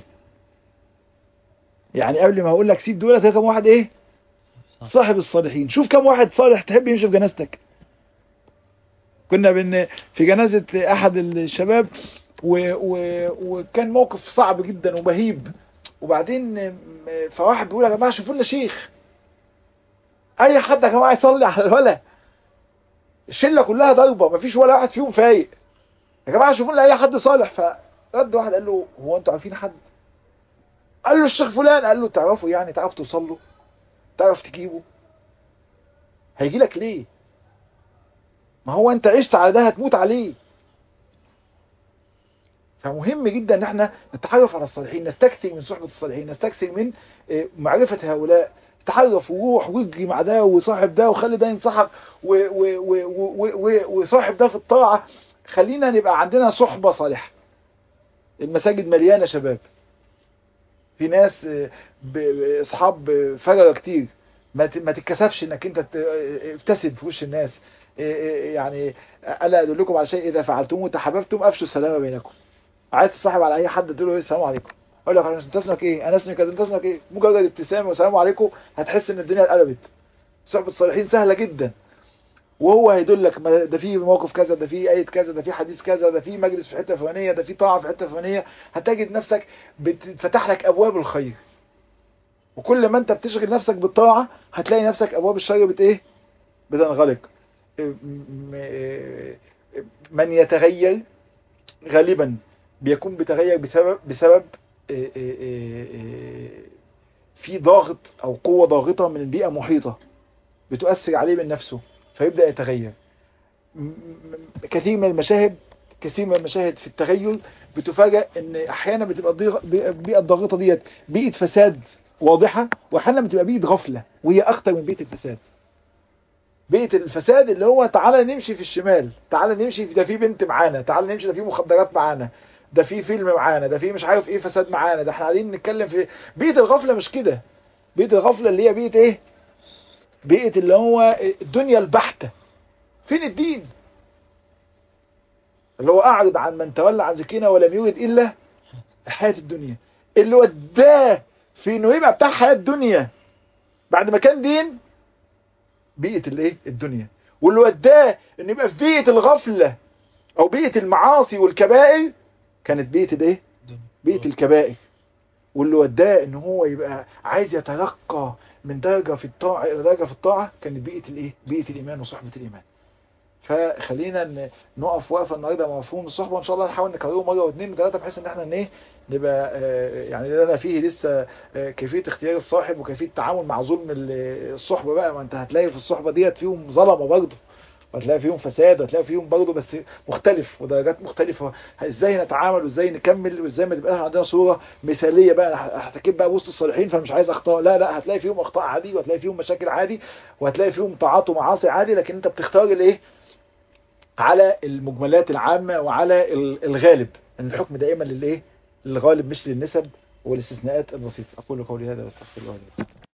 يعني قبل ما اقول لك سيب دولت رقم واحد ايه صاحب الصالحين شوف كم واحد صالح تحب يمشي في جنازتك كنا بن في جنازة احد الشباب و... و... وكان موقف صعب جدا وبهيب وبعدين م- فواحد بيقول يا جماعه شوفوا لنا شيخ اي حد يا جماعه يصلي على الولا الشله كلها ضربه مفيش ولا واحد فيهم فايق يا جماعه شوفوا لنا اي حد صالح فرد واحد قال له هو انتوا عارفين حد قال له الشيخ فلان قال له تعرفوا يعني تعرف توصل له تعرف تجيبه هيجي لك ليه ما هو انت عشت على ده هتموت عليه فمهم جدا ان احنا نتعرف على الصالحين نستكثر من صحبة الصالحين نستكثر من آه، معرفة هؤلاء تعرف وروح واجري مع ده وصاحب ده وخلي ده ينصحك و- و- و- و- و- وصاحب ده في الطاعة خلينا نبقى عندنا صحبة صالحة المساجد مليانة شباب في ناس آه، ب- ب- اصحاب آه، فرقة كتير ما ت- ما تتكسفش انك انت ت- آه، ابتسم في وش الناس آه، آه، يعني الا ادلكم على شيء اذا فعلتموه تحاببتم افشوا السلام بينكم عايز تصاحب على اي حد تقول له ايه السلام عليكم اقول لك انت اسمك ايه انا اسمي كذا انت اسمك ايه مجرد ابتسامه والسلام عليكم هتحس ان الدنيا اتقلبت صحبه الصالحين سهله جدا وهو هيدلك ما- ده في موقف كذا ده في آية كذا ده في حديث كذا ده في مجلس في حته فلانيه ده في طاعه في حته فلانيه هتجد نفسك بتفتح لك ابواب الخير وكل ما انت بتشغل نفسك بالطاعه هتلاقي نفسك ابواب الشر بت ايه بتنغلق م- م- من يتغير غالبا بيكون بيتغير بسبب بسبب آه، آه، آه، آه، في ضاغط او قوه ضاغطه من البيئه المحيطه بتؤثر عليه من نفسه فيبدا يتغير م- م- كثير من المشاهد كثير من المشاهد في التغير بتفاجأ ان احيانا بتبقى الضيغ- البيئه الضاغطه ديت بيئه فساد واضحه واحيانا بتبقى بيئه غفله وهي اخطر من بيئه الفساد بيئه الفساد اللي هو تعالى نمشي في الشمال تعالى نمشي في ده في بنت معانا تعالى نمشي ده في مخدرات معانا ده في فيلم معانا ده في مش عارف ايه فساد معانا ده احنا قاعدين نتكلم في بيئه الغفله مش كده بيئه الغفله اللي هي بيئه ايه بيئه اللي هو الدنيا البحته فين الدين اللي هو اعرض عن من تولى عن ذكرنا ولم يرد الا الحياه الدنيا اللي وداه في انه يبقى بتاع حياه الدنيا بعد ما كان دين بيئه الايه الدنيا واللي وداه انه يبقى في بيئه الغفله او بيئه المعاصي والكبائر كانت بيئه الايه بيئه الكبائر واللي وداه ان هو يبقى عايز يترقى من درجه في الطاعه الى درجه في الطاعه كانت بيئه الايه بيئه الايمان وصحبه الايمان فخلينا ن- نقف وقفه النهارده مع مفهوم الصحبه وان شاء الله نحاول نكرره مره واثنين وثلاثه بحيث ان احنا ايه نبقى آه، يعني لنا فيه لسه آه، كيفيه اختيار الصاحب وكيفيه التعامل مع ظلم ال- الصحبه بقى ما انت هتلاقي في الصحبه ديت فيهم ظلمه برضه وهتلاقي فيهم فساد وهتلاقي فيهم برضه بس مختلف ودرجات مختلفه ازاي نتعامل وازاي نكمل وازاي ما تبقاش عندنا صوره مثاليه بقى أنا هحتكب بقى وسط الصالحين فمش عايز اخطاء لا لا هتلاقي فيهم اخطاء عادي وهتلاقي فيهم مشاكل عادي وهتلاقي فيهم طاعات ومعاصي عادي لكن انت بتختار الايه على المجملات العامة وعلى ال- الغالب ان الحكم دائما للايه للغالب مش للنسب والاستثناءات البسيطة اقول قولي هذا واستغفر الله لي